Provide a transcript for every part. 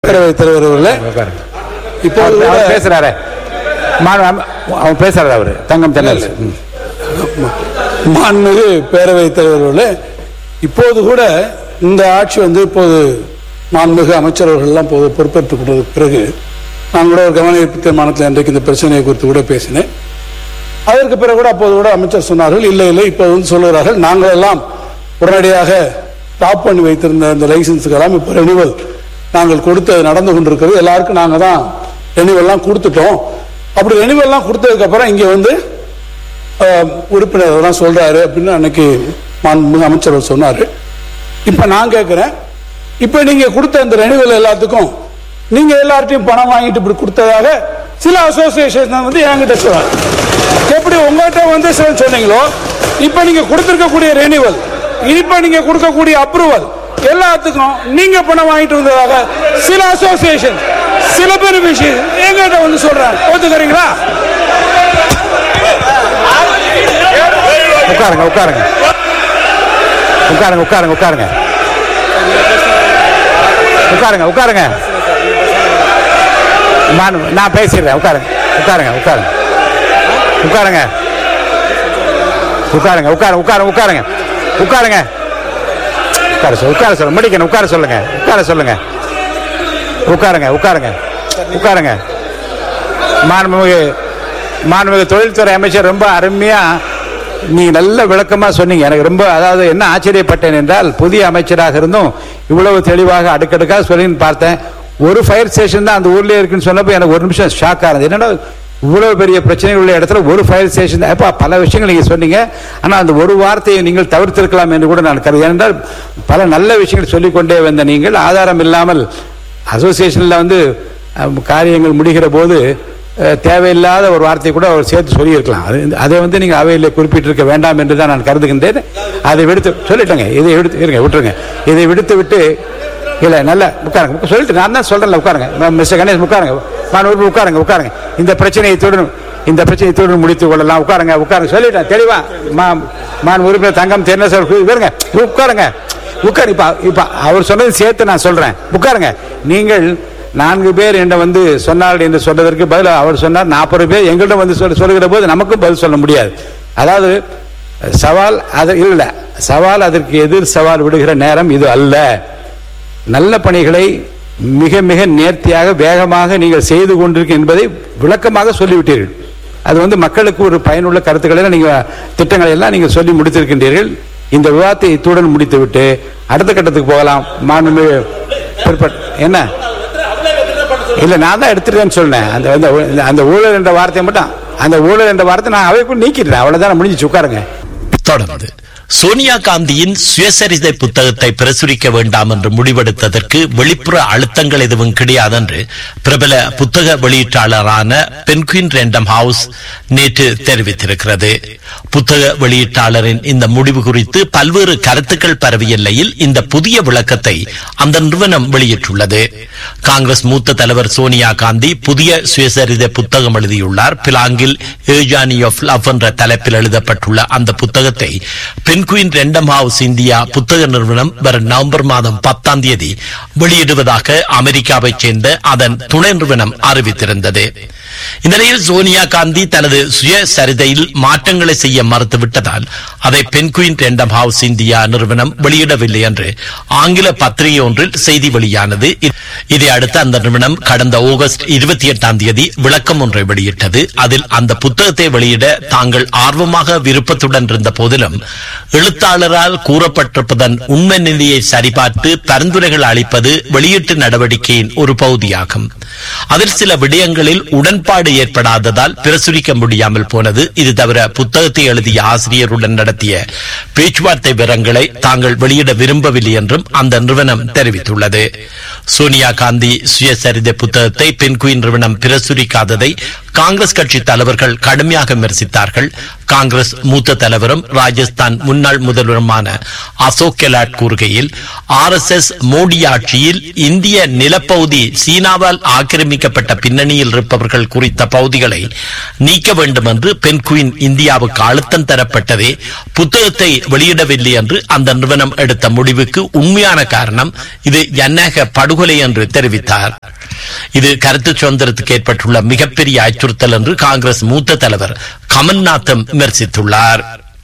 பேரவைத் தலைவர் அவர்களே உட்காருங்க. இப்போது அவர் கூட அவர் பேசுறாரு மாணவ- அவன் பேசுறாரு அவரு தங்கம் தென்னரசு ம். மாண்புமிகு பேரவைத் தலைவர் அவர்களே இப்போது கூட இந்த ஆட்சி வந்து இப்போது மாண்புமிகு அமைச்சர் அவர்கள் எல்லாம் இப்போது பொறுப்பேற்றுக் கொண்டதுக்கு பிறகு நான் கூட ஒரு கவன ஈர்ப்பு தீர்மானத்தில் இன்றைக்கு இந்த பிரச்சனையை குறித்து கூட பேசினேன் அதற்கு பிறகு கூட அப்போது கூட அமைச்சர் சொன்னார்கள் இல்லை இல்லை இப்போ வந்து சொல்லுகிறார்கள் நாங்கள் எல்லாம் உடனடியாக ஸ்டாப் பண்ணி வைத்திருந்த அந்த லைசன்ஸுக்கெல்லாம் இப்போ ரெனிவல் நாங்கள் கொடுத்து அது நடந்து கொண்டிருக்கிறது எல்லாருக்கும் நாங்கள் தான் ரெனிவல்லாம் கொடுத்துட்டோம் அப்படி ரெனிவல்லாம் கொடுத்ததுக்கு அப்புறம் இங்கே வந்து அஹ், உறுப்பினர் அதெல்லாம் சொல்றாரு அப்படின்னு அன்னைக்கு மாண்புமிகு அமைச்சர் சொன்னாரு இப்ப நான் கேட்கிறேன் இப்ப நீங்க கொடுத்த அந்த ரெனிவல் எல்லாத்துக்கும் நீங்க எல்லார்ட்டையும் பணம் வாங்கிட்டு இப்படி கொடுத்ததாக சில அசோசியேஷன் வந்து என்கிட்ட சொல்றாங்க எப்படி உங்ககிட்ட வந்து சில சொன்னீங்களோ இப்ப நீங்க கொடுத்திருக்கக்கூடிய ரெனிவல் இப்ப நீங்க கொடுக்கக்கூடிய அப்ரூவல் எல்லாத்துக்கும் நீங்க பணம் வாங்கிட்டு வந்ததாக சில அசோசியேஷன் சில பேர் விஷயம் எங்கிட்ட வந்து சொல்றாங்க ஒத்துக்கிறீங்களா உட்காருங்க உட்காருங்க உட்காருங்க உட்காருங்க உட்காருங்க உட்காருங்க உட்காருங்க நான் நான் பேசிடுறேன் உட்காருங்க உட்காருங்க உட்காருங்க உட்காருங்க உட்காருங்க உட்காரு உட்காரு உட்காருங்க உட்காருங்க உட்கார சொல்ல உட்கார சொல்ல முடிக்கணும் உட்கார சொல்லுங்க உட்கார சொல்லுங்க உட்காருங்க உட்காருங்க உட்காருங்க மாண்புமிகு மாண்புமிகு தொழில்துறை அமைச்சர் ரொம்ப அருமையா நீங்க நல்ல விளக்கமா சொன்னீங்க எனக்கு ரொம்ப அதாவது என்ன ஆச்சரியப்பட்டேன் என்றால் புதிய அமைச்சராக இருந்தும் இவ்வளவு தெளிவாக அடுக்கடுக்காக சொல்லின்னு பார்த்தேன் ஒரு ஃபயர் ஸ்டேஷன் தான் அந்த ஊர்லயே இருக்குன்னு சொன்னப்போ எனக்கு ஒரு நிமிஷம் ஷாக் ஆனது என்னன்னா இவ்வளவு பெரிய பிரச்சனைகள் உள்ள இடத்துல ஒரு ஃபயர் ஸ்டேஷன் தான் அப்பா பல விஷயங்கள் நீங்க சொன்னீங்க ஆனா அந்த ஒரு வார்த்தையை நீங்கள் தவிர்த்திருக்கலாம் என்று கூட நான் கருது ஏனென்றால் பல நல்ல விஷயங்கள் சொல்லிக்கொண்டே வந்த நீங்கள் ஆதாரம் இல்லாமல் அசோசியேஷன்ல வந்து அஹ், காரியங்கள் முடிகிற போது அஹ், தேவையில்லாத ஒரு வார்த்தை கூட அவர் சேர்த்து சொல்லியிருக்கலாம் அது அதை வந்து நீங்க அவையில் குறிப்பிட்டிருக்க வேண்டாம் என்று தான் நான் கருதுகின்றேன் அதை விடுத்து சொல்லிட்டேங்க இதை எடுத்து இருங்க விட்டுருங்க இதை விடுத்து விட்டு இல்ல நல்ல உட்காருங்க உட்கா- சொல்லிட்டு நான் தான் சொல்றேன்ல உட்காருங்க ம- மிஸ்டர் கணேஷ் உட்காருங்க மாணவர் உட்காருங்க உட்காருங்க இந்த பிரச்சனையை தொடரும் இந்த பிரச்சனையை தொடர்ந்து முடித்துக் கொள்ளலாம் உட்காருங்க உட்காருங்க சொல்லிட்டேன் தெளிவா மா மான் உறுப்பினர் தங்கம் தென்னரசர் வருங்க உட்காருங்க உட்காரு இப்ப இப்ப அவர் சொன்னது சேர்த்து நான் சொல்றேன் உட்காருங்க நீங்கள் நான்கு பேர் என்ன வந்து சொன்னார்கள் என்று சொன்னதற்கு பதில் அவர் சொன்னார் நாற்பது பேர் எங்கள்கிட்ட வந்து சொல்ல சொல்லுகிற போது நமக்கும் பதில் சொல்ல முடியாது அதாவது சவால் அது இல்ல சவால் அதற்கு எதிர் சவால் விடுகிற நேரம் இது அல்ல நல்ல பணிகளை மிக மிக நேர்த்தியாக வேகமாக நீங்கள் செய்து கொண்டிருக்க என்பதை விளக்கமாக சொல்லிவிட்டீர்கள் அது வந்து மக்களுக்கு ஒரு பயனுள்ள கருத்துக்களை எல்லாம் நீங்க திட்டங்களை எல்லாம் நீங்க சொல்லி முடித்திருக்கின்றீர்கள் இந்த விவாதத்தை இத்துடன் முடித்துவிட்டு அடுத்த கட்டத்துக்கு போகலாம் மாண்புமிகு பிற்பட் என்ன இல்ல நான் தான் எடுத்துட்டேன்னு சொன்னேன் அந்த அந்த- அந்த ஊழல் என்ற வார்த்தையை மட்டும் அந்த ஊழல் என்ற வார்த்தை நான் அவைக்குள் நீக்கிடுறேன் அவ்வளவுதான் முடிஞ்சிச்சு உட்காருங்க தொடர்ந்து சோனியா காந்தியின் சுயசரிதை புத்தகத்தை பிரசுரிக்க வேண்டாம் என்று முடிவெடுத்ததற்கு வெளிப்புற அழுத்தங்கள் எதுவும் கிடையாது என்று பிரபல புத்தக வெளியீட்டாளரான பென்குயின் ரேண்டம் ஹவுஸ் நேற்று தெரிவித்திருக்கிறது புத்தக வெளியீட்டாளரின் இந்த முடிவு குறித்து பல்வேறு கருத்துக்கள் பரவிய நிலையில் இந்த புதிய விளக்கத்தை அந்த நிறுவனம் வெளியிட்டுள்ளது காங்கிரஸ் மூத்த தலைவர் சோனியா காந்தி புதிய சுயசரிதை புத்தகம் எழுதியுள்ளார் பிலாங்கில் ஏஜானி ஆஃப் லவ் என்ற தலைப்பில் எழுதப்பட்டுள்ள அந்த புத்தகத்தை பென்குயின் ரெண்டம் ஹவுஸ் இந்தியா புத்தக நிறுவனம் வரும் நவம்பர் மாதம் பத்தாம் தேதி வெளியிடுவதாக அமெரிக்காவைச் சேர்ந்த அதன் துணை நிறுவனம் அறிவித்திருந்தது இந்த நிலையில் சோனியா காந்தி தனது சுயசரிதையில் மாற்றங்களை செய்ய மறுத்துவிட்டதால் அதை பென்குயின் ரெண்டம் ஹவுஸ் இந்தியா நிறுவனம் வெளியிடவில்லை என்று ஆங்கில பத்திரிகை ஒன்றில் செய்தி வெளியானது இ- இதை அடுத்து அந்த நிறுவனம் கடந்த ஆகஸ்ட் இருபத்தி எட்டாம் தேதி விளக்கம் ஒன்றை வெளியிட்டது அதில் அந்த புத்தகத்தை வெளியிட தாங்கள் ஆர்வமாக விருப்பத்துடன் இருந்த போதிலும் எழுத்தாளரால் கூறப்பட்டிருப்பதன் உண்மை நிலையை சரிபார்த்து பரிந்துரைகள் அளிப்பது வெளியீட்டு நடவடிக்கையின் ஒரு பகுதியாகும் அதில் சில விடயங்களில் உடன்பாடு ஏற்படாததால் பிரசுரிக்க முடியாமல் போனது இது தவிர புத்தகத்தை எழுதிய ஆசிரியருடன் நடத்திய பேச்சுவார்த்தை விவரங்களை தாங்கள் வெளியிட விரும்பவில்லை என்றும் அந்த நிறுவனம் தெரிவித்துள்ளது சோனியா காந்தி சுயசரிதை புத்தகத்தை பென்குயின் நிறுவனம் பிரசுரிக்காததை காங்கிரஸ் கட்சி தலைவர்கள் கடுமையாக விமர்சித்தார்கள் காங்கிரஸ் மூத்த தலைவரும் ராஜஸ்தான் முன்னாள் முதல்வருமான அசோக் கெலாட் கூறுகையில் ஆர் எஸ் எஸ் மோடி ஆட்சியில் இந்திய நிலப்பகுதி சீனாவால் ஆக்கிரமிக்கப்பட்ட பின்னணியில் இருப்பவர்கள் குறித்த பகுதிகளை நீக்க வேண்டும் என்று பென்குயின் இந்தியாவுக்கு அழுத்தம் தரப்பட்டதே புத்தகத்தை வெளியிடவில்லை என்று அந்த நிறுவனம் எடுத்த முடிவுக்கு உண்மையான காரணம் இது ஜனநாயக படுகொலை என்று தெரிவித்தார் இது கருத்து சுதந்திரத்துக்கு ஏற்பட்டுள்ள மிகப்பெரிய அச்சுறுத்தல் என்று காங்கிரஸ் மூத்த தலைவர் கமல்நாத்தும் விமர்சித்துள்ளார்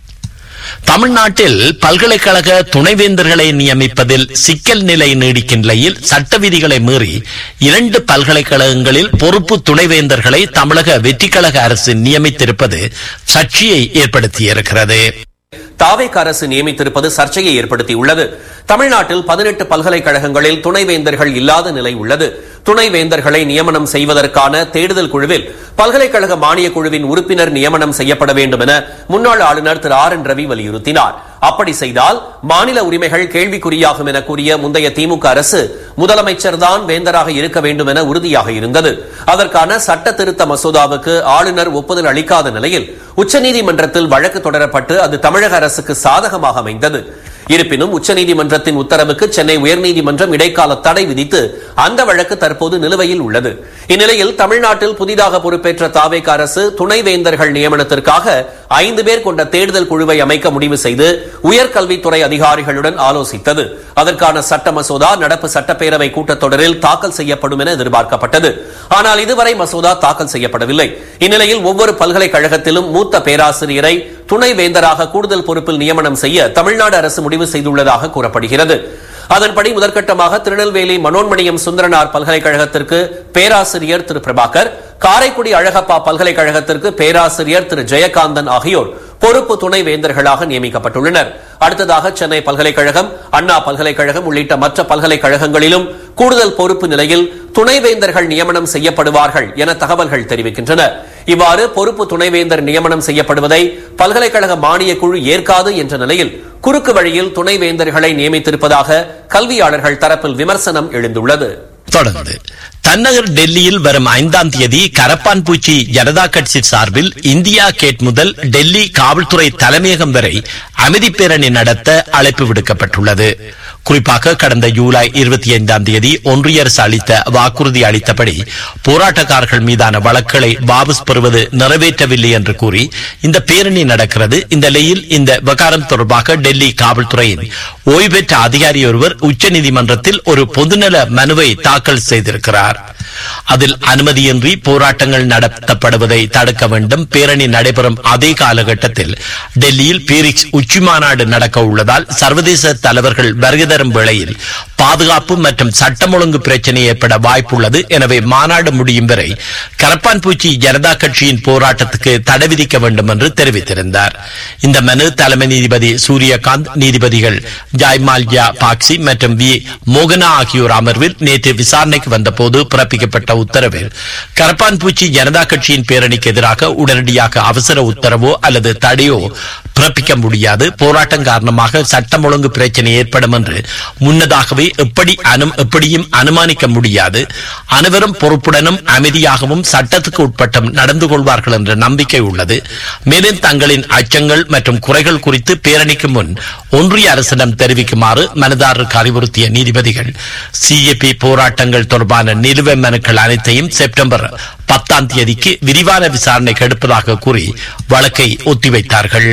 தமிழ்நாட்டில் பல்கலைக்கழக துணைவேந்தர்களை நியமிப்பதில் சிக்கல் நிலை நீடிக்கும் நிலையில் சட்ட விதிகளை மீறி இரண்டு பல்கலைக்கழகங்களில் பொறுப்பு துணைவேந்தர்களை தமிழக வெற்றிக்கழக அரசு நியமித்திருப்பது சர்ச்சையை ஏற்படுத்தியிருக்கிறது தாவேக் அரசு நியமித்திருப்பது சர்ச்சையை ஏற்படுத்தியுள்ளது தமிழ்நாட்டில் பதினெட்டு பல்கலைக்கழகங்களில் துணைவேந்தர்கள் இல்லாத நிலை உள்ளது துணைவேந்தர்களை நியமனம் செய்வதற்கான தேடுதல் குழுவில் பல்கலைக்கழக மானியக் குழுவின் உறுப்பினர் நியமனம் செய்யப்பட வேண்டும் என முன்னாள் ஆளுநர் திரு ஆர் என் ரவி வலியுறுத்தினார் அப்படி செய்தால் மாநில உரிமைகள் கேள்விக்குறியாகும் என கூறிய முந்தைய திமுக அரசு முதலமைச்சர் தான் வேந்தராக இருக்க வேண்டும் என உறுதியாக இருந்தது அதற்கான சட்ட திருத்த மசோதாவுக்கு ஆளுநர் ஒப்புதல் அளிக்காத நிலையில் உச்சநீதிமன்றத்தில் வழக்கு தொடரப்பட்டு அது தமிழக அரசுக்கு சாதகமாக அமைந்தது இருப்பினும் உச்சநீதிமன்றத்தின் உத்தரவுக்கு சென்னை உயர்நீதிமன்றம் இடைக்கால தடை விதித்து அந்த வழக்கு தற்போது நிலுவையில் உள்ளது இந்நிலையில் தமிழ்நாட்டில் புதிதாக பொறுப்பேற்ற தாவேக அரசு துணைவேந்தர்கள் நியமனத்திற்காக ஐந்து பேர் கொண்ட தேடுதல் குழுவை அமைக்க முடிவு செய்து உயர்கல்வித்துறை அதிகாரிகளுடன் ஆலோசித்தது அதற்கான சட்ட மசோதா நடப்பு சட்டப்பேரவை கூட்டத்தொடரில் தாக்கல் செய்யப்படும் என எதிர்பார்க்கப்பட்டது ஆனால் இதுவரை மசோதா தாக்கல் செய்யப்படவில்லை இந்நிலையில் ஒவ்வொரு பல்கலைக்கழகத்திலும் மூத்த பேராசிரியரை துணைவேந்தராக கூடுதல் பொறுப்பில் நியமனம் செய்ய தமிழ்நாடு அரசு முடிவு செய்துள்ளதாக கூறப்படுகிறது அதன்படி முதற்கட்டமாக திருநெல்வேலி மனோன்மணியம் சுந்தரனார் பல்கலைக்கழகத்திற்கு பேராசிரியர் திரு பிரபாகர் காரைக்குடி அழகப்பா பல்கலைக்கழகத்திற்கு பேராசிரியர் திரு ஜெயகாந்தன் ஆகியோர் பொறுப்பு துணை வேந்தர்களாக நியமிக்கப்பட்டுள்ளனர் அடுத்ததாக சென்னை பல்கலைக்கழகம் அண்ணா பல்கலைக்கழகம் உள்ளிட்ட மற்ற பல்கலைக்கழகங்களிலும் கூடுதல் பொறுப்பு நிலையில் துணைவேந்தர்கள் நியமனம் செய்யப்படுவார்கள் என தகவல்கள் தெரிவிக்கின்றன இவ்வாறு பொறுப்பு துணைவேந்தர் நியமனம் செய்யப்படுவதை பல்கலைக்கழக மானிய குழு ஏற்காது என்ற நிலையில் குறுக்கு வழியில் துணைவேந்தர்களை நியமித்திருப்பதாக கல்வியாளர்கள் தரப்பில் விமர்சனம் எழுந்துள்ளது தொடர்ந்து தன்னகர் டெல்லியில் வரும் ஐந்தாம் தேதி கரப்பான்பூச்சி ஜனதா கட்சி சார்பில் இந்தியா கேட் முதல் டெல்லி காவல்துறை தலைமையகம் வரை அமைதி பேரணி நடத்த அழைப்பு விடுக்கப்பட்டுள்ளது குறிப்பாக கடந்த ஜூலை இருபத்தி ஐந்தாம் தேதி ஒன்றிய அரசு அளித்த வாக்குறுதி அளித்தபடி போராட்டக்காரர்கள் மீதான வழக்குகளை வாபஸ் பெறுவது நிறைவேற்றவில்லை என்று கூறி இந்த பேரணி நடக்கிறது இந்த நிலையில் இந்த விவகாரம் தொடர்பாக டெல்லி காவல்துறையின் ஓய்வு பெற்ற அதிகாரி ஒருவர் உச்சநீதிமன்றத்தில் ஒரு பொதுநல மனுவை தாக்கல் செய்திருக்கிறார் அதில் அனுமதியின்றி போராட்டங்கள் நடத்தப்படுவதை தடுக்க வேண்டும் பேரணி நடைபெறும் அதே காலகட்டத்தில் டெல்லியில் பீரிக்ஸ் உச்சி மாநாடு நடக்க உள்ளதால் சர்வதேச தலைவர்கள் வருகை தரும் வேளையில் பாதுகாப்பு மற்றும் சட்டம் ஒழுங்கு பிரச்சனை ஏற்பட வாய்ப்புள்ளது எனவே மாநாடு முடியும் வரை கரப்பான்பூச்சி ஜனதா கட்சியின் போராட்டத்துக்கு தடை விதிக்க வேண்டும் என்று தெரிவித்திருந்தார் இந்த மனு தலைமை நீதிபதி சூரியகாந்த் நீதிபதிகள் ஜாய்மால்யா பாக்சி மற்றும் வி மோகனா ஆகியோர் அமர்வில் நேற்று விசாரணைக்கு வந்தபோது பிறப்பிக்கப்பட்ட உத்தரவில் கரப்பான்பூச்சி ஜனதா கட்சியின் பேரணிக்கு எதிராக உடனடியாக அவசர உத்தரவோ அல்லது தடையோ பிறப்பிக்க முடியாது போராட்டம் காரணமாக சட்டம் ஒழுங்கு பிரச்சனை ஏற்படும் என்று முன்னதாகவே எப்படி அனு எப்படியும் அனுமானிக்க முடியாது அனைவரும் பொறுப்புடனும் அமைதியாகவும் சட்டத்துக்கு உட்பட்டும் நடந்து கொள்வார்கள் என்ற நம்பிக்கை உள்ளது மேலும் தங்களின் அச்சங்கள் மற்றும் குறைகள் குறித்து பேரணிக்கு முன் ஒன்றிய அரசிடம் தெரிவிக்குமாறு மனதாரருக்கு அறிவுறுத்திய நீதிபதிகள் சிஏபி போராட்டங்கள் தொடர்பான நிலுவை மனுக்கள் அனைத்தையும் செப்டம்பர் பத்தாம் தேதிக்கு விரிவான விசாரணைக்கு எடுப்பதாக கூறி வழக்கை ஒத்திவைத்தார்கள்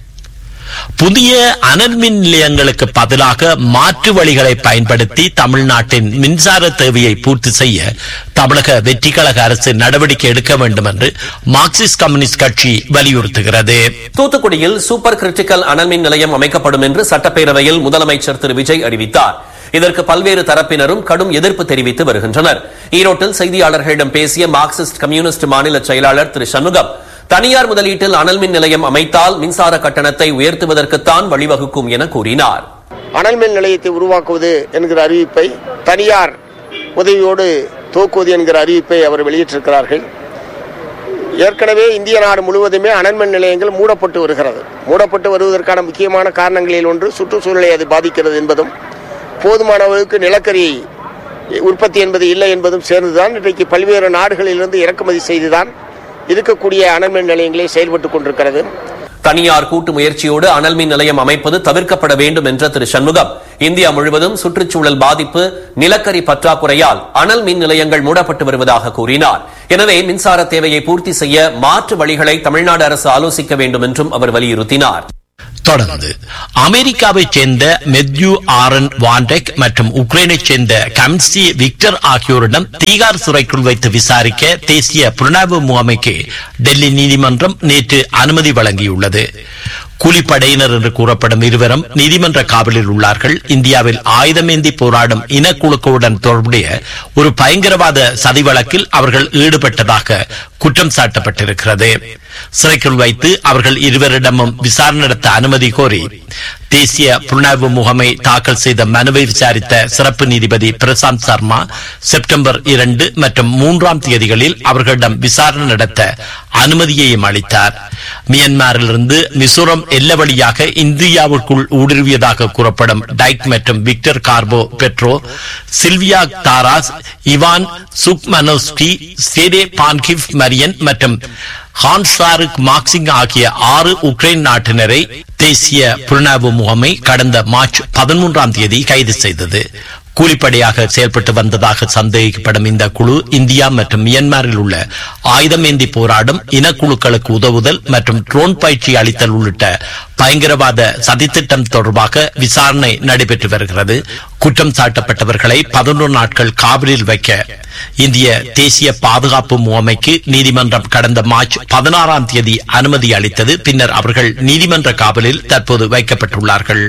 புதிய அனல் மின் நிலையங்களுக்கு பதிலாக மாற்று வழிகளை பயன்படுத்தி தமிழ்நாட்டின் மின்சார தேவையை பூர்த்தி செய்ய தமிழக வெற்றிக்கழக அரசு நடவடிக்கை எடுக்க வேண்டும் என்று மார்க்சிஸ்ட் கம்யூனிஸ்ட் கட்சி வலியுறுத்துகிறது தூத்துக்குடியில் சூப்பர் கிரிட்டிக்கல் அனல்மின் நிலையம் அமைக்கப்படும் என்று சட்டப்பேரவையில் முதலமைச்சர் திரு விஜய் அறிவித்தார் இதற்கு பல்வேறு தரப்பினரும் கடும் எதிர்ப்பு தெரிவித்து வருகின்றனர் ஈரோட்டில் செய்தியாளர்களிடம் பேசிய மார்க்சிஸ்ட் கம்யூனிஸ்ட் மாநில செயலாளர் திரு சண்முகம் தனியார் முதலீட்டில் அனல் மின் நிலையம் அமைத்தால் மின்சார கட்டணத்தை உயர்த்துவதற்குத்தான் வழிவகுக்கும் என கூறினார் அனல் மின் நிலையத்தை உருவாக்குவது என்கிற அறிவிப்பை தனியார் உதவியோடு துவக்குவது என்கிற அறிவிப்பை அவர் வெளியிட்டிருக்கிறார்கள் ஏற்கனவே இந்திய நாடு முழுவதுமே அனல் மின் நிலையங்கள் மூடப்பட்டு வருகிறது மூடப்பட்டு வருவதற்கான முக்கியமான காரணங்களில் ஒன்று சுற்றுச்சூழலை அது பாதிக்கிறது என்பதும் போதுமான அளவுக்கு நிலக்கரி உற்பத்தி என்பது இல்லை என்பதும் சேர்ந்துதான் இன்றைக்கு பல்வேறு நாடுகளிலிருந்து இறக்குமதி செய்துதான் இருக்கக்கூடிய அனல் மின் நிலையங்களே செயல்பட்டு கொண்டிருக்கிறது தனியார் கூட்டு முயற்சியோடு அனல் மின் நிலையம் அமைப்பது தவிர்க்கப்பட வேண்டும் என்ற திரு சண்முகம் இந்தியா முழுவதும் சுற்றுச்சூழல் பாதிப்பு நிலக்கரி பற்றாக்குறையால் அனல் மின் நிலையங்கள் மூடப்பட்டு வருவதாக கூறினார் எனவே மின்சார தேவையை பூர்த்தி செய்ய மாற்று வழிகளை தமிழ்நாடு அரசு ஆலோசிக்க வேண்டும் என்றும் அவர் வலியுறுத்தினார் தொடர்ந்து அமெரிக்காவைச் சேர்ந்த மெத்யூ ஆரன் வாண்டெக் மற்றும் உக்ரைனைச் சேர்ந்த கம்சி விக்டர் ஆகியோரிடம் தீகார் சிறைக்குள் வைத்து விசாரிக்க தேசிய புலனாய்வு முகமைக்கு டெல்லி நீதிமன்றம் நேற்று அனுமதி வழங்கியுள்ளது கூலிப்படையினர் என்று கூறப்படும் இருவரும் நீதிமன்ற காவலில் உள்ளார்கள் இந்தியாவில் ஆயுதமேந்தி போராடும் இனக்குழுக்களுடன் தொடர்புடைய ஒரு பயங்கரவாத சதி வழக்கில் அவர்கள் ஈடுபட்டதாக குற்றம் சாட்டப்பட்டிருக்கிறது சிறைக்குள் வைத்து அவர்கள் இருவரிடமும் விசாரணை நடத்த அனுமதி கோரி தேசிய புலனாய்வு முகமை தாக்கல் செய்த மனுவை விசாரித்த சிறப்பு நீதிபதி பிரசாந்த் சர்மா செப்டம்பர் இரண்டு மற்றும் மூன்றாம் தேதிகளில் அவர்களிடம் விசாரணை நடத்த அனுமதியையும் அளித்தார் மியன்மாரிலிருந்து மிசோரம் எல்ல வழியாக இந்தியாவுக்குள் ஊடுருவியதாக கூறப்படும் டைக் மற்றும் விக்டர் கார்போ பெட்ரோ சில்வியா தாராஸ் இவான் சுக்மனோஸ்கி சேடே பான்கிவ் மரியன் மற்றும் ஹான்சாருக் மார்க்சிங் ஆகிய ஆறு உக்ரைன் நாட்டினரை தேசிய புலனாய்வு முகமை கடந்த மார்ச் பதிமூன்றாம் தேதி கைது செய்தது கூலிப்படையாக செயல்பட்டு வந்ததாக சந்தேகிக்கப்படும் இந்த குழு இந்தியா மற்றும் மியான்மரில் உள்ள ஆயுதமேந்தி போராடும் இனக்குழுக்களுக்கு உதவுதல் மற்றும் ட்ரோன் பயிற்சி அளித்தல் உள்ளிட்ட பயங்கரவாத சதித்திட்டம் தொடர்பாக விசாரணை நடைபெற்று வருகிறது குற்றம் சாட்டப்பட்டவர்களை பதினொரு நாட்கள் காவலில் வைக்க இந்திய தேசிய பாதுகாப்பு முகமைக்கு நீதிமன்றம் கடந்த மார்ச் பதினாறாம் தேதி அனுமதி அளித்தது பின்னர் அவர்கள் நீதிமன்ற காவலில் தற்போது வைக்கப்பட்டுள்ளார்கள்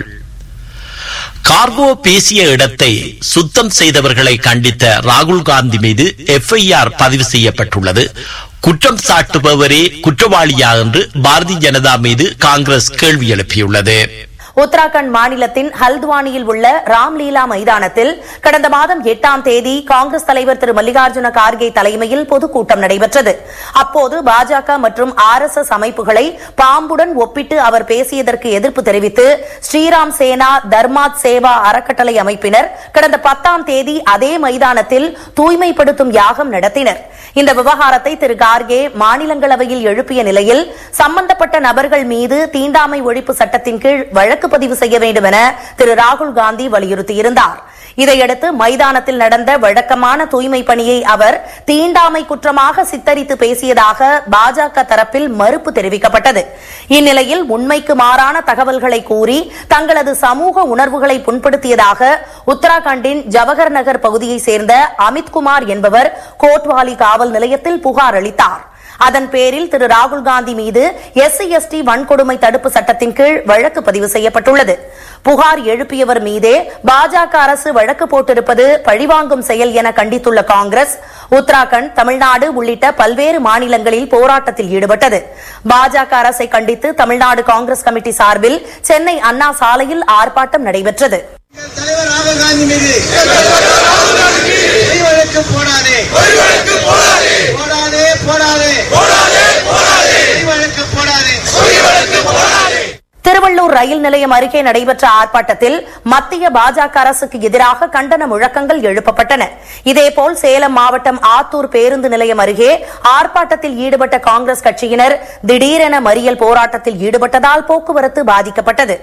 கார்கோ பேசிய இடத்தை சுத்தம் செய்தவர்களை கண்டித்த ராகுல் காந்தி மீது எஃப்ஐஆர் பதிவு செய்யப்பட்டுள்ளது குற்றம் சாட்டுபவரே குற்றவாளியா என்று பாரதிய ஜனதா மீது காங்கிரஸ் கேள்வி எழுப்பியுள்ளது உத்தராகண்ட் மாநிலத்தின் ஹல்துவானியில் உள்ள ராம்லீலா மைதானத்தில் கடந்த மாதம் எட்டாம் தேதி காங்கிரஸ் தலைவர் திரு மல்லிகார்ஜுன கார்கே தலைமையில் பொதுக்கூட்டம் நடைபெற்றது அப்போது பாஜக மற்றும் ஆர் எஸ் எஸ் அமைப்புகளை பாம்புடன் ஒப்பிட்டு அவர் பேசியதற்கு எதிர்ப்பு தெரிவித்து ஸ்ரீராம் சேனா தர்மாத் சேவா அறக்கட்டளை அமைப்பினர் கடந்த பத்தாம் தேதி அதே மைதானத்தில் தூய்மைப்படுத்தும் யாகம் நடத்தினர் இந்த விவகாரத்தை திரு கார்கே மாநிலங்களவையில் எழுப்பிய நிலையில் சம்பந்தப்பட்ட நபர்கள் மீது தீண்டாமை ஒழிப்பு சட்டத்தின் கீழ் வழக்கு பதிவு செய்ய வேண்டும் என திரு ராகுல் காந்தி வலியுறுத்தியிருந்தார் இதையடுத்து மைதானத்தில் நடந்த வழக்கமான தூய்மை பணியை அவர் தீண்டாமை குற்றமாக சித்தரித்து பேசியதாக பாஜக தரப்பில் மறுப்பு தெரிவிக்கப்பட்டது இந்நிலையில் உண்மைக்கு மாறான தகவல்களை கூறி தங்களது சமூக உணர்வுகளை புண்படுத்தியதாக உத்தராகண்டின் ஜவஹர் நகர் பகுதியைச் சேர்ந்த அமித்குமார் என்பவர் கோட்வாலி காவல் நிலையத்தில் புகார் அளித்தார் அதன் பேரில் திரு ராகுல் காந்தி மீது எஸ்சி எஸ்டி வன்கொடுமை தடுப்பு சட்டத்தின் கீழ் வழக்கு பதிவு செய்யப்பட்டுள்ளது புகார் எழுப்பியவர் மீதே பாஜக அரசு வழக்கு போட்டிருப்பது பழிவாங்கும் செயல் என கண்டித்துள்ள காங்கிரஸ் உத்தராகண்ட் தமிழ்நாடு உள்ளிட்ட பல்வேறு மாநிலங்களில் போராட்டத்தில் ஈடுபட்டது பாஜக அரசை கண்டித்து தமிழ்நாடு காங்கிரஸ் கமிட்டி சார்பில் சென்னை அண்ணா சாலையில் ஆர்ப்பாட்டம் நடைபெற்றது தலைவர் ராகுல் காந்தி மீது பொய் வழக்கு போடாதே போடாதே போடாதே பொய் வழக்கு போடாதே திருவள்ளூர் ரயில் நிலையம் அருகே நடைபெற்ற ஆர்ப்பாட்டத்தில் மத்திய பாஜக அரசுக்கு எதிராக கண்டன முழக்கங்கள் எழுப்பப்பட்டன இதேபோல் சேலம் மாவட்டம் ஆத்தூர் பேருந்து நிலையம் அருகே ஆர்ப்பாட்டத்தில் ஈடுபட்ட காங்கிரஸ் கட்சியினர் திடீரென மறியல் போராட்டத்தில் ஈடுபட்டதால் போக்குவரத்து பாதிக்கப்பட்டது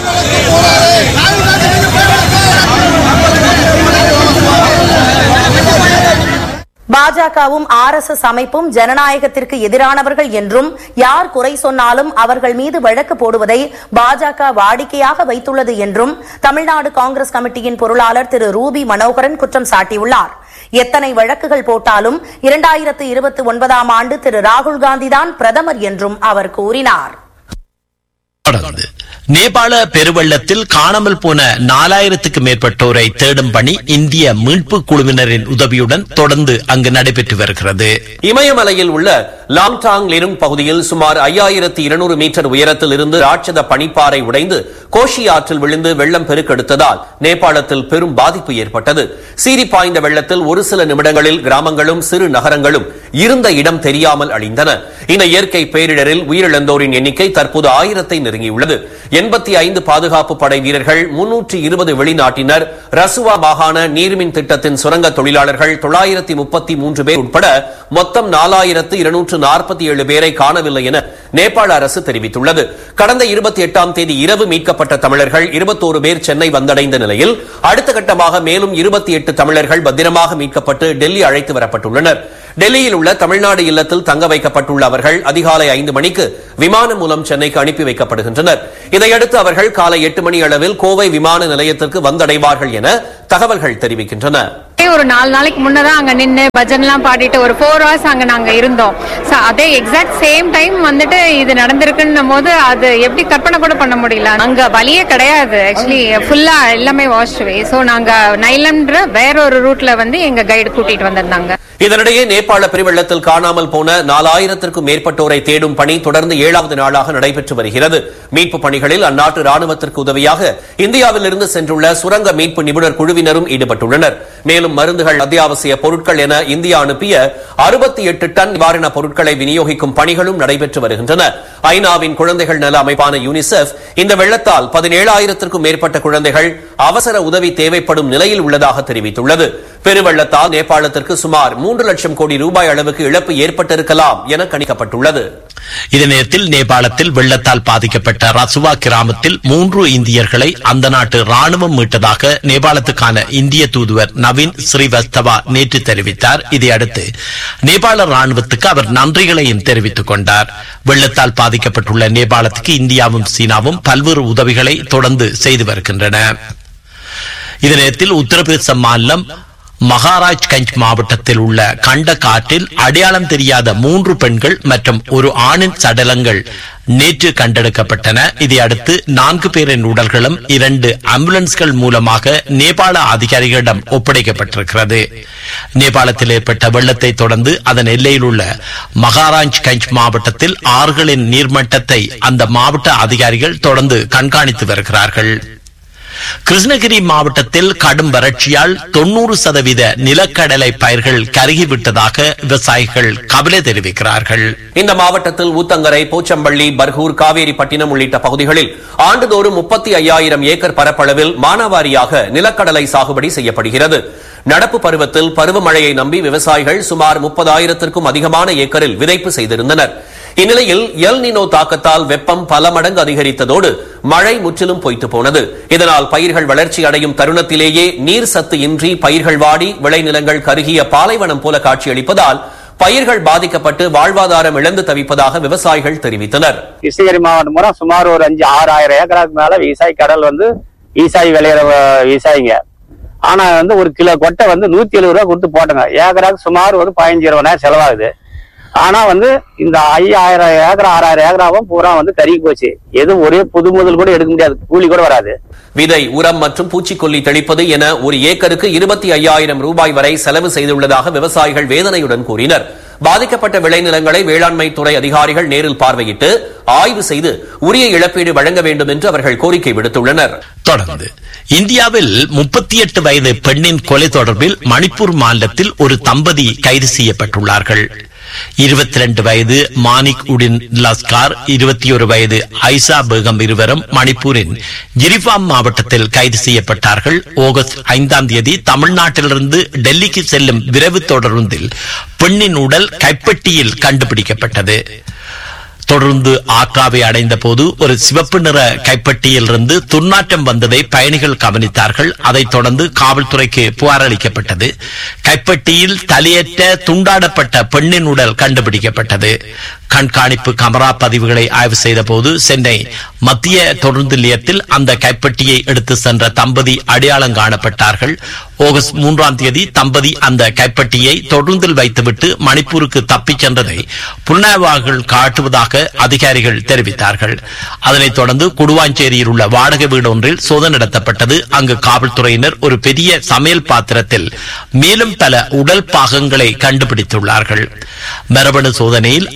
பாஜகவும் ஆர் எஸ் எஸ் அமைப்பும் ஜனநாயகத்திற்கு எதிரானவர்கள் என்றும் யார் குறை சொன்னாலும் அவர்கள் மீது வழக்கு போடுவதை பாஜக வாடிக்கையாக வைத்துள்ளது என்றும் தமிழ்நாடு காங்கிரஸ் கமிட்டியின் பொருளாளர் திரு ரூபி மனோகரன் குற்றம் சாட்டியுள்ளார் எத்தனை வழக்குகள் போட்டாலும் இரண்டாயிரத்து இருபத்தி ஒன்பதாம் ஆண்டு திரு ராகுல் காந்திதான் பிரதமர் என்றும் அவர் கூறினார் தொடர்ந்து நேபாள பெருவெள்ளத்தில் காணாமல் போன நாலாயிரத்துக்கு மேற்பட்டோரை தேடும் பணி இந்திய மீட்பு குழுவினரின் உதவியுடன் தொடர்ந்து அங்கு நடைபெற்று வருகிறது இமயமலையில் உள்ள லாங்டாங் லிருங் பகுதியில் சுமார் ஐயாயிரத்தி இருநூறு மீட்டர் உயரத்தில் இருந்து ராட்சத பனிப்பாறை உடைந்து கோஷி ஆற்றில் விழுந்து வெள்ளம் பெருக்கெடுத்ததால் நேபாளத்தில் பெரும் பாதிப்பு ஏற்பட்டது சீறி பாய்ந்த வெள்ளத்தில் ஒரு சில நிமிடங்களில் கிராமங்களும் சிறு நகரங்களும் இருந்த இடம் தெரியாமல் அழிந்தன இந்த இயற்கை பேரிடரில் உயிரிழந்தோரின் எண்ணிக்கை தற்போது ஆயிரத்தை நெருங்கியுள்ளது எண்பத்தி ஐந்து பாதுகாப்பு படை வீரர்கள் முன்னூற்றி இருபது வெளிநாட்டினர் ரசுவா மாகாண நீர்மின் திட்டத்தின் சுரங்க தொழிலாளர்கள் தொள்ளாயிரத்தி முப்பத்தி மூன்று பேர் உட்பட மொத்தம் நாலாயிரத்து இருநூற்று நாற்பத்தி ஏழு பேரை காணவில்லை என நேபாள அரசு தெரிவித்துள்ளது கடந்த இருபத்தி எட்டாம் தேதி இரவு மீட்கப்பட்ட தமிழர்கள் இருபத்தோரு பேர் சென்னை வந்தடைந்த நிலையில் அடுத்த கட்டமாக மேலும் இருபத்தி எட்டு தமிழர்கள் பத்திரமாக மீட்கப்பட்டு டெல்லி அழைத்து வரப்பட்டுள்ளனர் டெல்லியில் உள்ள தமிழ்நாடு இல்லத்தில் தங்க வைக்கப்பட்டுள்ள அவர்கள் அதிகாலை ஐந்து மணிக்கு விமானம் மூலம் சென்னைக்கு அனுப்பி வைக்கப்படுகின்றனர் இதையடுத்து அவர்கள் காலை எட்டு மணி அளவில் கோவை விமான நிலையத்திற்கு வந்தடைவார்கள் என தகவல்கள் தெரிவிக்கின்றன ஒரு நாலு நாளைக்கு முன்னதான் அங்க நின்று பஜன்லாம் பாடிட்டு ஒரு ஃபோர் ஹவர்ஸ் அங்க நாங்க இருந்தோம் So, அதே எக்ஸாக்ட் சேம் டைம் வந்துட்டு இது நடந்திருக்குன்னும் போது அது எப்படி கற்பனை கூட பண்ண முடியல அங்க வழியே கிடையாது ஆக்சுவலி ஃபுல்லா எல்லாமே வாஷ் வே ஸோ நாங்க நைலன்ற வேற ஒரு ரூட்ல வந்து எங்க கைடு கூட்டிட்டு வந்திருந்தாங்க இதனிடையே நேபாள பெருவெள்ளத்தில் காணாமல் போன நாலாயிரத்திற்கும் மேற்பட்டோரை தேடும் பணி தொடர்ந்து ஏழாவது நாளாக நடைபெற்று வருகிறது மீட்பு பணிகளில் அந்நாட்டு ராணுவத்திற்கு உதவியாக இந்தியாவிலிருந்து சென்றுள்ள சுரங்க மீட்பு நிபுணர் குழுவினரும் ஈடுபட்டுள்ளனர் மேலும் மருந்துகள் அத்தியாவசிய பொருட்கள் என இந்தியா அனுப்பிய அறுபத்தி எட்டு டன் நிவாரணப் பொருட்களை விநியோகிக்கும் பணிகளும் நடைபெற்று வருகின்றன ஐநாவின் குழந்தைகள் நல அமைப்பான யூனிசெஃப் இந்த வெள்ளத்தால் பதினேழாயிரத்திற்கும் மேற்பட்ட குழந்தைகள் அவசர உதவி தேவைப்படும் நிலையில் உள்ளதாக தெரிவித்துள்ளது பெருவெள்ளத்தால் நேபாளத்திற்கு சுமார் மூன்று லட்சம் கோடி ரூபாய் அளவுக்கு இழப்பு ஏற்பட்டிருக்கலாம் என கணிக்கப்பட்டுள்ளது இதே நேரத்தில் நேபாளத்தில் வெள்ளத்தால் பாதிக்கப்பட்ட ரசுவா கிராமத்தில் மூன்று இந்தியர்களை அந்த நாட்டு ராணுவம் மீட்டதாக நேபாளத்துக்கான இந்திய தூதுவர் நவீன் ஸ்ரீவஸ்தவா நேற்று தெரிவித்தார் இதையடுத்து நேபாள ராணுவத்துக்கு அவர் நன்றிகளையும் தெரிவித்துக் கொண்டார் வெள்ளத்தால் பாதிக்கப்பட்டுள்ள நேபாளத்துக்கு இந்தியாவும் சீனாவும் பல்வேறு உதவிகளை தொடர்ந்து செய்து வருகின்றன இதே நேரத்தில் உத்தரப்பிரதேச மாநிலம் மகாராஜ்கஞ்ச் மாவட்டத்தில் உள்ள கண்ட காற்றில் அடையாளம் தெரியாத மூன்று பெண்கள் மற்றும் ஒரு ஆணின் சடலங்கள் நேற்று கண்டெடுக்கப்பட்டன இதையடுத்து நான்கு பேரின் உடல்களும் இரண்டு ஆம்புலன்ஸ்கள் மூலமாக நேபாள அதிகாரிகளிடம் ஒப்படைக்கப்பட்டிருக்கிறது நேபாளத்தில் ஏற்பட்ட வெள்ளத்தை தொடர்ந்து அதன் எல்லையில் உள்ள மகாராஜ்கஞ்ச் மாவட்டத்தில் ஆறுகளின் நீர்மட்டத்தை அந்த மாவட்ட அதிகாரிகள் தொடர்ந்து கண்காணித்து வருகிறார்கள் கிருஷ்ணகிரி மாவட்டத்தில் கடும் வறட்சியால் தொன்னூறு சதவீத நிலக்கடலை பயிர்கள் கருகிவிட்டதாக விவசாயிகள் கவலை தெரிவிக்கிறார்கள் இந்த மாவட்டத்தில் ஊத்தங்கரை போச்சம்பள்ளி பர்கூர் காவேரிப்பட்டினம் உள்ளிட்ட பகுதிகளில் ஆண்டுதோறும் முப்பத்தி ஐயாயிரம் ஏக்கர் பரப்பளவில் மானாவாரியாக நிலக்கடலை சாகுபடி செய்யப்படுகிறது நடப்பு பருவத்தில் பருவமழையை நம்பி விவசாயிகள் சுமார் முப்பதாயிரத்திற்கும் அதிகமான ஏக்கரில் விதைப்பு செய்திருந்தனர் இந்நிலையில் எல் நினோ தாக்கத்தால் வெப்பம் பல மடங்கு அதிகரித்ததோடு மழை முற்றிலும் பொய்த்து போனது இதனால் பயிர்கள் வளர்ச்சி அடையும் தருணத்திலேயே நீர் சத்து இன்றி பயிர்கள் வாடி விளைநிலங்கள் கருகிய பாலைவனம் போல காட்சியளிப்பதால் பயிர்கள் பாதிக்கப்பட்டு வாழ்வாதாரம் இழந்து தவிப்பதாக விவசாயிகள் தெரிவித்தனர் கிருஷ்ணகிரி மாவட்டம் பூரா சுமார் ஒரு அஞ்சு ஆறாயிரம் ஏக்கராக்கு மேல விவசாய கடல் வந்து விவசாயி விளையிற வ- விவசாயிங்க ஆனா வந்து ஒரு கிலோ கொட்டை வந்து நூத்தி எழுபது ரூபா கொடுத்து போட்டோங்க ஏக்கராக்கு சுமார் ஒரு பதினஞ்சு இருபதாயிரம் செலவாகுது ஆனா வந்து இந்த ஐயாயிரம் ஏக்கரா ஆறாயிரம் ஏக்கராவும் பூரா வந்து கருகி போச்சு எதுவும் ஒரே புது முதல் கூட எடுக்க முடியாது கூலி கூட வராது விதை உரம் மற்றும் பூச்சிக்கொல்லி தெளிப்பது என ஒரு ஏக்கருக்கு இருபத்தி ஐயாயிரம் ரூபாய் வரை செலவு செய்துள்ளதாக விவசாயிகள் வேதனையுடன் கூறினர் பாதிக்கப்பட்ட விளைநிலங்களை வேளாண்மை துறை அதிகாரிகள் நேரில் பார்வையிட்டு ஆய்வு செய்து உரிய இழப்பீடு வழங்க வேண்டும் என்று அவர்கள் கோரிக்கை விடுத்துள்ளனர் தொடர்ந்து இந்தியாவில் முப்பத்தி எட்டு வயது பெண்ணின் கொலை தொடர்பில் மணிப்பூர் மாநிலத்தில் ஒரு தம்பதி கைது செய்யப்பட்டுள்ளார்கள் இருபத்தி ரெண்டு வயது மானிக் உடின் லஸ்கார் இருபத்தி ஒரு வயது ஐசா பேகம் இருவரும் மணிப்பூரின் ஜிரிபாம் மாவட்டத்தில் கைது செய்யப்பட்டார்கள் ஆகஸ்ட் ஐந்தாம் தேதி தமிழ்நாட்டிலிருந்து டெல்லிக்கு செல்லும் விரைவு தொடருந்தில் பெண்ணின் உடல் கைப்பெட்டியில் கண்டுபிடிக்கப்பட்டது தொடர்ந்து ஆக்ராவை அடைந்த போது ஒரு சிவப்பு நிற கைப்பட்டியில் இருந்து துர்நாற்றம் வந்ததை பயணிகள் கவனித்தார்கள் அதைத் தொடர்ந்து காவல்துறைக்கு புகார் அளிக்கப்பட்டது கைப்பட்டியில் தலையற்ற துண்டாடப்பட்ட பெண்ணின் உடல் கண்டுபிடிக்கப்பட்டது கண்காணிப்பு கமரா பதிவுகளை ஆய்வு செய்த போது சென்னை மத்திய தொடர்ந்து நிலையத்தில் அந்த கைப்பட்டியை எடுத்து சென்ற தம்பதி அடையாளம் காணப்பட்டார்கள் ஆகஸ்ட் மூன்றாம் தேதி தம்பதி அந்த கைப்பட்டியை தொடர்ந்தில் வைத்துவிட்டு மணிப்பூருக்கு தப்பிச் சென்றதை புலனாய்வாளர்கள் காட்டுவதாக அதிகாரிகள் தெரிவித்தார்கள் அதனைத் தொடர்ந்து குடுவாஞ்சேரியில் உள்ள வாடகை வீடு ஒன்றில் சோதனை நடத்தப்பட்டது அங்கு காவல்துறையினர் ஒரு பெரிய சமையல் பாத்திரத்தில் மேலும் பல உடல் பாகங்களை கண்டுபிடித்துள்ளார்கள் மரபணு சோதனையில் அந்த உடல்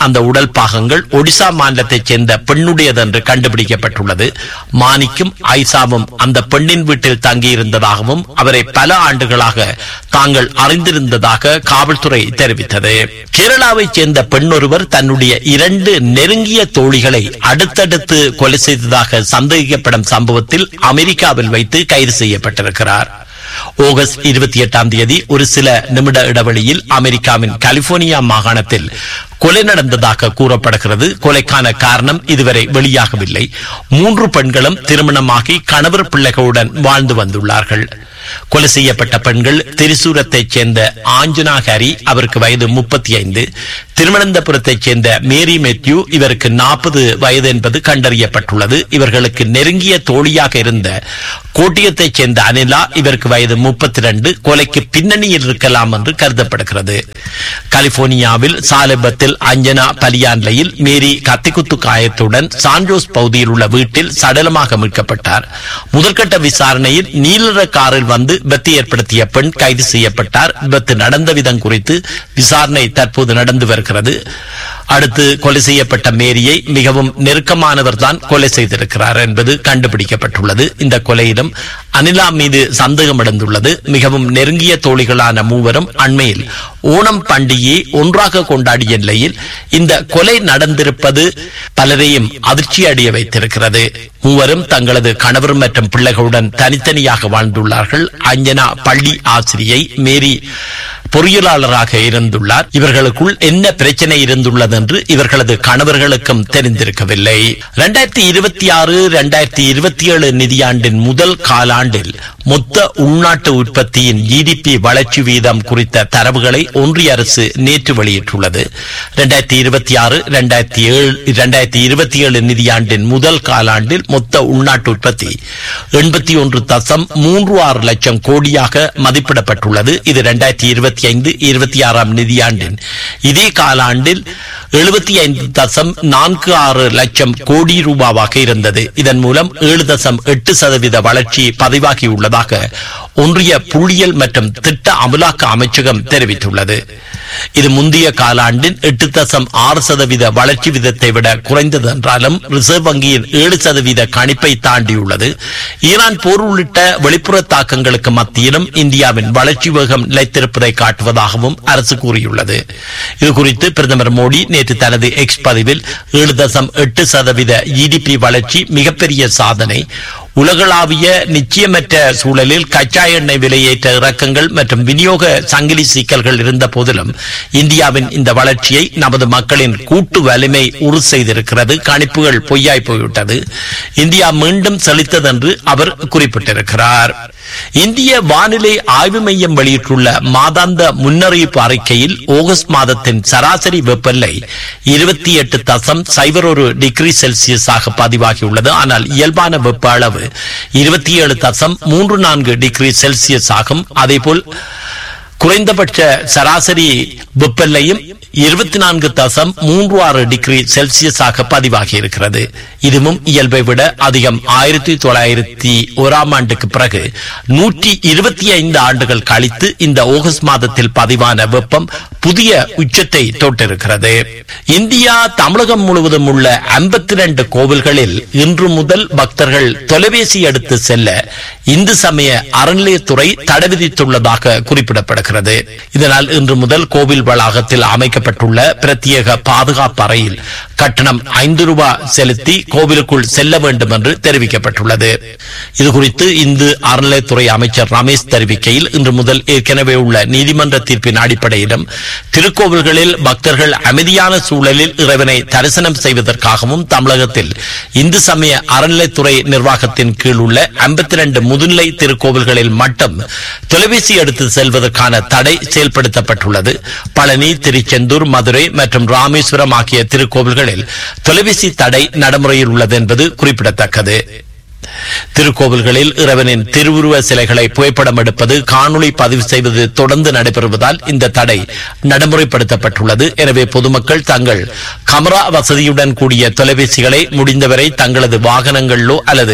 உடல் பாகங்கள் ஒடிசா மாநிலத்தைச் சேர்ந்த பெண்ணுடையது என்று கண்டுபிடிக்கப்பட்டுள்ளது மாணிக்கும் ஐசாவும் அந்த பெண்ணின் வீட்டில் தங்கியிருந்ததாகவும் அவரை பல ஆண்டுகளாக தாங்கள் அறிந்திருந்ததாக காவல்துறை தெரிவித்தது கேரளாவைச் சேர்ந்த பெண் ஒருவர் தன்னுடைய இரண்டு நெருங்கிய தோழிகளை அடுத்தடுத்து கொலை செய்ததாக சந்தேகிக்கப்படும் சம்பவத்தில் அமெரிக்காவில் வைத்து கைது செய்யப்பட்டிருக்கிறார் ஆகஸ்ட் இருபத்தி எட்டாம் தேதி ஒரு சில நிமிட இடைவெளியில் அமெரிக்காவின் கலிபோர்னியா மாகாணத்தில் கொலை நடந்ததாக கூறப்படுகிறது கொலைக்கான காரணம் இதுவரை வெளியாகவில்லை மூன்று பெண்களும் திருமணமாகி கணவர் பிள்ளைகளுடன் வாழ்ந்து வந்துள்ளார்கள் கொலை செய்யப்பட்ட பெண்கள் திரிசூரத்தைச் சேர்ந்த ஆஞ்சனா ஹரி அவருக்கு வயது முப்பத்தி ஐந்து திருவனந்தபுரத்தைச் சேர்ந்த மேரி மெத்யூ இவருக்கு நாற்பது வயது என்பது கண்டறியப்பட்டுள்ளது இவர்களுக்கு நெருங்கிய தோழியாக இருந்த கோட்டியத்தைச் சேர்ந்த அனிலா இவருக்கு வயது முப்பத்தி ரெண்டு கொலைக்கு பின்னணியில் இருக்கலாம் என்று கருதப்படுகிறது கலிபோர்னியாவில் சாலிபத்தில் அஞ்சனா பலியான்லையில் மேரி கத்திக்குத்து காயத்துடன் சான்ஜோஸ் பகுதியில் உள்ள வீட்டில் சடலமாக மீட்கப்பட்டார் முதற்கட்ட விசாரணையில் நீலர காரில் வந்து விபத்து ஏற்படுத்திய பெண் கைது செய்யப்பட்டார் விபத்து நடந்த விதம் குறித்து விசாரணை தற்போது நடந்து வருகிறது அடுத்து கொலை செய்யப்பட்ட மேரியை மிகவும் நெருக்கமானவர் தான் கொலை செய்திருக்கிறார் என்பது கண்டுபிடிக்கப்பட்டுள்ளது இந்த கொலையிலும் அனிலா மீது சந்தேகம் அடைந்துள்ளது மிகவும் நெருங்கிய தோழிகளான மூவரும் அண்மையில் ஓணம் பண்டிகையை ஒன்றாக கொண்டாடிய நிலையில் இந்த கொலை நடந்திருப்பது பலரையும் அதிர்ச்சி அடைய வைத்திருக்கிறது மூவரும் தங்களது கணவர் மற்றும் பிள்ளைகளுடன் தனித்தனியாக வாழ்ந்துள்ளார்கள் அஞ்சனா பள்ளி ஆசிரியை மேரி பொறியியலாளராக இருந்துள்ளார் இவர்களுக்குள் என்ன பிரச்சனை இருந்துள்ளது என்று இவர்களது கணவர்களுக்கும் தெரிந்திருக்கவில்லை இரண்டாயிரத்தி இருபத்தி ஆறு இரண்டாயிரத்தி இருபத்தி ஏழு நிதியாண்டின் முதல் காலாண்டில் மொத்த உள்நாட்டு உற்பத்தியின் ஜிடிபி வளர்ச்சி வீதம் குறித்த தரவுகளை ஒன்றிய அரசு நேற்று வெளியிட்டுள்ளது இரண்டாயிரத்தி இருபத்தி ஆறு இரண்டாயிரத்தி ஏழு இரண்டாயிரத்தி இருபத்தி ஏழு நிதியாண்டின் முதல் காலாண்டில் மொத்த உள்நாட்டு உற்பத்தி எண்பத்தி ஒன்று தசம் மூன்று ஆறு லட்சம் கோடியாக மதிப்பிடப்பட்டுள்ளது இது இரண்டாயிரத்தி இருபத்தி ஐந்து இருபத்தி ஆறாம் நிதியாண்டின் இதே காலாண்டில் எழுபத்தி ஐந்து தசம் நான்கு ஆறு லட்சம் கோடி ரூபாவாக இருந்தது இதன் மூலம் ஏழு தசம் எட்டு சதவீத வளர்ச்சி பதிவாகியுள்ளதாக ஒன்றிய புள்ளியியல் மற்றும் திட்ட அமலாக்க அமைச்சகம் தெரிவித்துள்ளது இது முந்தைய காலாண்டின் எட்டு தசம் ஆறு சதவீத வளர்ச்சி விதத்தை விட குறைந்தது என்றாலும் ரிசர்வ் வங்கியின் ஏழு சதவீத கணிப்பை தாண்டியுள்ளது ஈரான் போர் உள்ளிட்ட வெளிப்புற தாக்கங்களுக்கு மத்தியிலும் இந்தியாவின் வளர்ச்சி வேகம் நிலைத்திருப்பதை காட்டுவதாகவும் அரசு கூறியுள்ளது இதுகுறித்து பிரதமர் மோடி நேற்று தனது எக்ஸ் பதிவில் ஏழு தசம் எட்டு சதவீத ஜிடிபி வளர்ச்சி மிகப்பெரிய சாதனை உலகளாவிய நிச்சயமற்ற சூழலில் கச்சா எண்ணெய் விலையேற்ற இறக்கங்கள் மற்றும் விநியோக சங்கிலி சிக்கல்கள் இருந்த போதிலும் இந்தியாவின் இந்த வளர்ச்சியை நமது மக்களின் கூட்டு வலிமை உறுதி செய்திருக்கிறது கணிப்புகள் பொய்யாய் போய்விட்டது இந்தியா மீண்டும் செழித்தது என்று அவர் குறிப்பிட்டிருக்கிறார் இந்திய வானிலை ஆய்வு மையம் வெளியிட்டுள்ள மாதாந்த முன்னறிவிப்பு அறிக்கையில் ஆகஸ்ட் மாதத்தின் சராசரி வெப்பநிலை இருபத்தி எட்டு தசம் சைபர் ஒரு டிகிரி செல்சியஸாக பதிவாகியுள்ளது ஆனால் இயல்பான வெப்ப அளவு இருபத்தி ஏழு தசம் மூன்று நான்கு டிகிரி செல்சியஸ் ஆகும் அதேபோல் குறைந்தபட்ச சராசரி வெப்பநிலையும் இருபத்தி நான்கு தசம் மூன்று ஆறு டிகிரி செல்சியஸாக பதிவாகி இருக்கிறது இதுவும் இயல்பை விட அதிகம் ஆயிரத்தி தொள்ளாயிரத்தி ஓராம் ஆண்டுக்கு பிறகு நூற்றி இருபத்தி ஐந்து ஆண்டுகள் கழித்து இந்த ஆகஸ்ட் மாதத்தில் பதிவான வெப்பம் புதிய உச்சத்தை தொட்டிருக்கிறது இந்தியா தமிழகம் முழுவதும் உள்ள ஐம்பத்தி ரெண்டு கோவில்களில் இன்று முதல் பக்தர்கள் தொலைபேசி எடுத்து செல்ல இந்து சமய அறநிலையத்துறை தடை விதித்துள்ளதாக குறிப்பிடப்படுகிறது இதனால் இன்று முதல் கோவில் வளாகத்தில் அமைக்கப்பட்டுள்ள பிரத்யேக பாதுகாப்பு அறையில் கட்டணம் ஐந்து ரூபாய் செலுத்தி கோவிலுக்குள் செல்ல வேண்டும் என்று தெரிவிக்கப்பட்டுள்ளது இதுகுறித்து இந்து அறநிலையத்துறை அமைச்சர் ரமேஷ் தெரிவிக்கையில் இன்று முதல் ஏற்கனவே உள்ள நீதிமன்ற தீர்ப்பின் அடிப்படையிலும் திருக்கோவில்களில் பக்தர்கள் அமைதியான சூழலில் இறைவனை தரிசனம் செய்வதற்காகவும் தமிழகத்தில் இந்து சமய அறநிலைத்துறை நிர்வாகத்தின் கீழ் உள்ள ஐம்பத்தி ரெண்டு முதுநிலை திருக்கோவில்களில் மட்டும் தொலைபேசி எடுத்து செல்வதற்கான தடை செயல்படுத்தப்பட்டுள்ளது பழனி திருச்செந்தூர் மதுரை மற்றும் ராமேஸ்வரம் ஆகிய திருக்கோவில்களில் தொலைபேசி தடை நடைமுறையில் உள்ளது என்பது குறிப்பிடத்தக்கது திருக்கோவில்களில் இறைவனின் திருவுருவ சிலைகளை புகைப்படம் எடுப்பது காணொளி பதிவு செய்வது தொடர்ந்து நடைபெறுவதால் இந்த தடை நடைமுறைப்படுத்தப்பட்டுள்ளது எனவே பொதுமக்கள் தங்கள் கமரா வசதியுடன் கூடிய தொலைபேசிகளை முடிந்தவரை தங்களது வாகனங்களிலோ அல்லது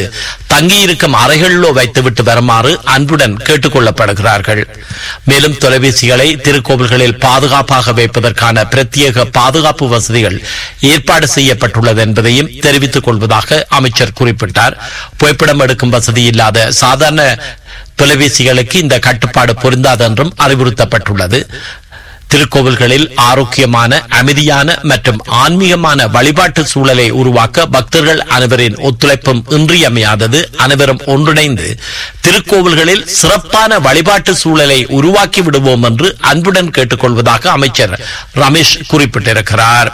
தங்கியிருக்கும் அறைகளிலோ வைத்துவிட்டு வருமாறு அன்புடன் கேட்டுக் கொள்ளப்படுகிறார்கள் மேலும் தொலைபேசிகளை திருக்கோவில்களில் பாதுகாப்பாக வைப்பதற்கான பிரத்யேக பாதுகாப்பு வசதிகள் ஏற்பாடு செய்யப்பட்டுள்ளது என்பதையும் தெரிவித்துக் கொள்வதாக அமைச்சர் குறிப்பிட்டார் புகைப்படம் எடுக்கும் வசதி இல்லாத சாதாரண தொலைபேசிகளுக்கு இந்த கட்டுப்பாடு பொருந்தாது என்றும் அறிவுறுத்தப்பட்டுள்ளது திருக்கோவில்களில் ஆரோக்கியமான அமைதியான மற்றும் ஆன்மீகமான வழிபாட்டு சூழலை உருவாக்க பக்தர்கள் அனைவரின் ஒத்துழைப்பும் இன்றியமையாதது அனைவரும் ஒன்றிணைந்து திருக்கோவில்களில் சிறப்பான வழிபாட்டு சூழலை உருவாக்கி விடுவோம் என்று அன்புடன் கேட்டுக்கொள்வதாக அமைச்சர் ரமேஷ் குறிப்பிட்டிருக்கிறார்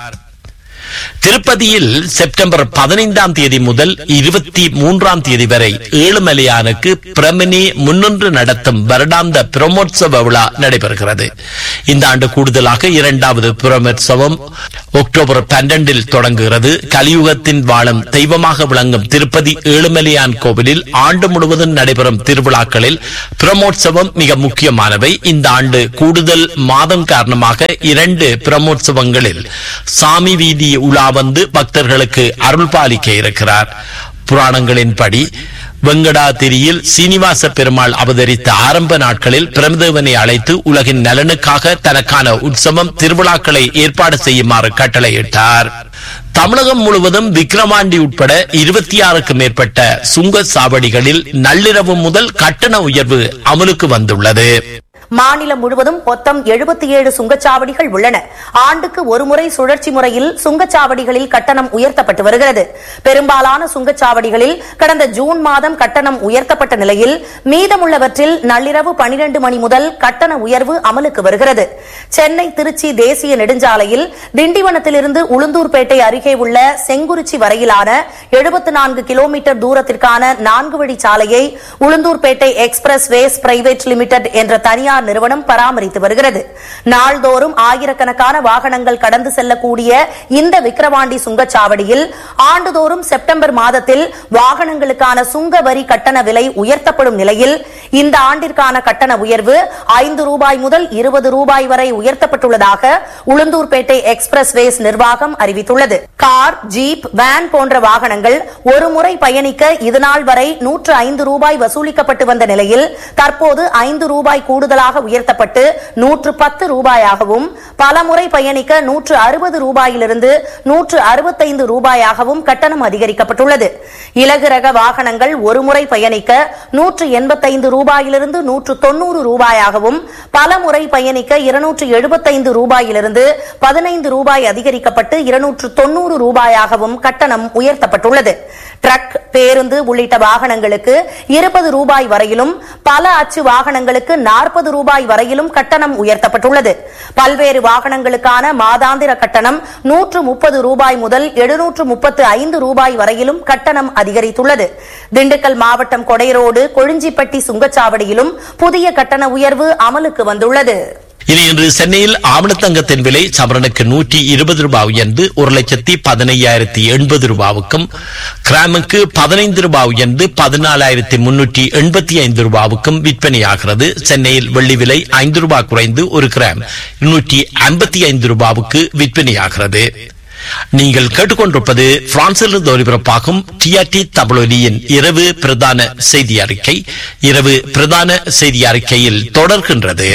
திருப்பதியில் செப்டம்பர் பதினைந்தாம் தேதி முதல் இருபத்தி மூன்றாம் தேதி வரை ஏழுமலையானுக்கு பிரமினி முன்னின்று நடத்தும் வருடாந்த பிரமோற்சவ விழா நடைபெறுகிறது இந்த ஆண்டு கூடுதலாக இரண்டாவது பிரமோற்சவம் அக்டோபர் பன்னெண்டில் தொடங்குகிறது கலியுகத்தின் வாழும் தெய்வமாக விளங்கும் திருப்பதி ஏழுமலையான் கோவிலில் ஆண்டு முழுவதும் நடைபெறும் திருவிழாக்களில் பிரமோற்சவம் மிக முக்கியமானவை இந்த ஆண்டு கூடுதல் மாதம் காரணமாக இரண்டு பிரமோற்சவங்களில் சாமி வீதி உலா வந்து பக்தர்களுக்கு அருள் பாலிக்க இருக்கிறார் புராணங்களின்படி வெங்கடாதிரியில் சீனிவாச பெருமாள் அவதரித்த ஆரம்ப நாட்களில் பிரமதேவனை அழைத்து உலகின் நலனுக்காக தனக்கான உற்சவம் திருவிழாக்களை ஏற்பாடு செய்யுமாறு கட்டளையிட்டார் தமிழகம் முழுவதும் விக்கிரவாண்டி உட்பட இருபத்தி ஆறுக்கு மேற்பட்ட சுங்க சாவடிகளில் நள்ளிரவு முதல் கட்டண உயர்வு அமலுக்கு வந்துள்ளது மாநிலம் முழுவதும் மொத்தம் எழுபத்தி ஏழு சுங்கச்சாவடிகள் உள்ளன ஆண்டுக்கு ஒருமுறை சுழற்சி முறையில் சுங்கச்சாவடிகளில் கட்டணம் உயர்த்தப்பட்டு வருகிறது பெரும்பாலான சுங்கச்சாவடிகளில் கடந்த ஜூன் மாதம் கட்டணம் உயர்த்தப்பட்ட நிலையில் மீதமுள்ளவற்றில் நள்ளிரவு பனிரெண்டு மணி முதல் கட்டண உயர்வு அமலுக்கு வருகிறது சென்னை திருச்சி தேசிய நெடுஞ்சாலையில் திண்டிவனத்திலிருந்து உளுந்தூர்பேட்டை அருகே உள்ள செங்குறிச்சி வரையிலான எழுபத்தி நான்கு கிலோமீட்டர் தூரத்திற்கான நான்கு வழி சாலையை Ulundurpettai expressways private limited என்ற தனியார் நிறுவனம் பராமரித்து வருகிறது நாள்தோறும் ஆயிரக்கணக்கான வாகனங்கள் கடந்து செல்லக்கூடிய இந்த விக்கிரவாண்டி சுங்கச்சாவடியில் ஆண்டுதோறும் செப்டம்பர் மாதத்தில் வாகனங்களுக்கான சுங்க வரி கட்டண விலை உயர்த்தப்படும் நிலையில் இந்த ஆண்டிற்கான கட்டண உயர்வு ஐந்து ரூபாய் முதல் இருபது ரூபாய் வரை உயர்த்தப்பட்டுள்ளதாக உளுந்தூர்பேட்டை எக்ஸ்பிரஸ் வேஸ் நிர்வாகம் அறிவித்துள்ளது கார் ஜீப் வேன் போன்ற வாகனங்கள் ஒரு முறை பயணிக்க இதுநாள் வரை நூற்று ஐந்து ரூபாய் வசூலிக்கப்பட்டு வந்த நிலையில் தற்போது ஐந்து ரூபாய் கூடுதலாக உயர்த்தப்பட்டு நூற்று பத்து ரூபாயாகவும் பல முறை பயணிக்க நூற்று அறுபது ரூபாயிலிருந்து நூற்று அறுபத்தைந்து ரூபாயாகவும் கட்டணம் அதிகரிக்கப்பட்டுள்ளது இலகு ரக வாகனங்கள் ஒருமுறை பயணிக்க நூற்று எண்பத்தைந்து ரூபாயிலிருந்து நூற்று தொன்னூறு ரூபாயாகவும் பல முறை பயணிக்க இருநூற்று எழுபத்தைந்து ரூபாயிலிருந்து பதினைந்து ரூபாய் அதிகரிக்கப்பட்டு இருநூற்று தொன்னூறு ரூபாயாகவும் கட்டணம் உயர்த்தப்பட்டுள்ளது ட்ரக் பேருந்து உள்ளிட்ட வாகனங்களுக்கு இருபது ரூபாய் வரையிலும் பல அச்சு வாகனங்களுக்கு நாற்பது ரூபாய் வரையிலும் கட்டணம் உயர்த்தப்பட்டுள்ளது பல்வேறு வாகனங்களுக்கான மாதாந்திர கட்டணம் நூற்று முப்பது ரூபாய் முதல் எழுநூற்று முப்பத்து ஐந்து ரூபாய் வரையிலும் கட்டணம் அதிகரித்துள்ளது திண்டுக்கல் மாவட்டம் கொடைரோடு கொழிஞ்சிப்பட்டி சுங்கச்சாவடியிலும் புதிய கட்டண உயர்வு அமலுக்கு வந்துள்ளது இனி இன்று சென்னையில் ஆவணத்தங்கத்தின் விலை சவரனுக்கு நூற்றி இருபது ரூபாய் உயர்ந்து ஒரு லட்சத்தி பதினையாயிரத்தி எண்பது ரூபாவுக்கும் கிராமுக்கு பதினைந்து ரூபாய் உயர்ந்து பதினாலாயிரத்தி முன்னூற்றி எண்பத்தி ஐந்து ரூபாவுக்கும் விற்பனையாகிறது சென்னையில் வெள்ளி விலை ஐந்து ரூபாய் குறைந்து ஒரு கிராம் இருநூற்றி ஐம்பத்தி ஐந்து ரூபாவுக்கு விற்பனையாகிறது நீங்கள் கேட்டுக்கொண்டிருப்பது பிரான்சிலிருந்து ஒலிபரப்பாகும் டிஆர்டி தமிழொலியின் இரவு பிரதான செய்தி அறிக்கை இரவு பிரதான செய்தி அறிக்கையில் தொடர்கின்றது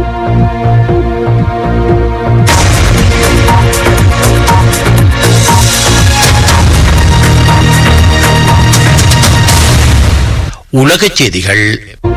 உலகச் செய்திகள்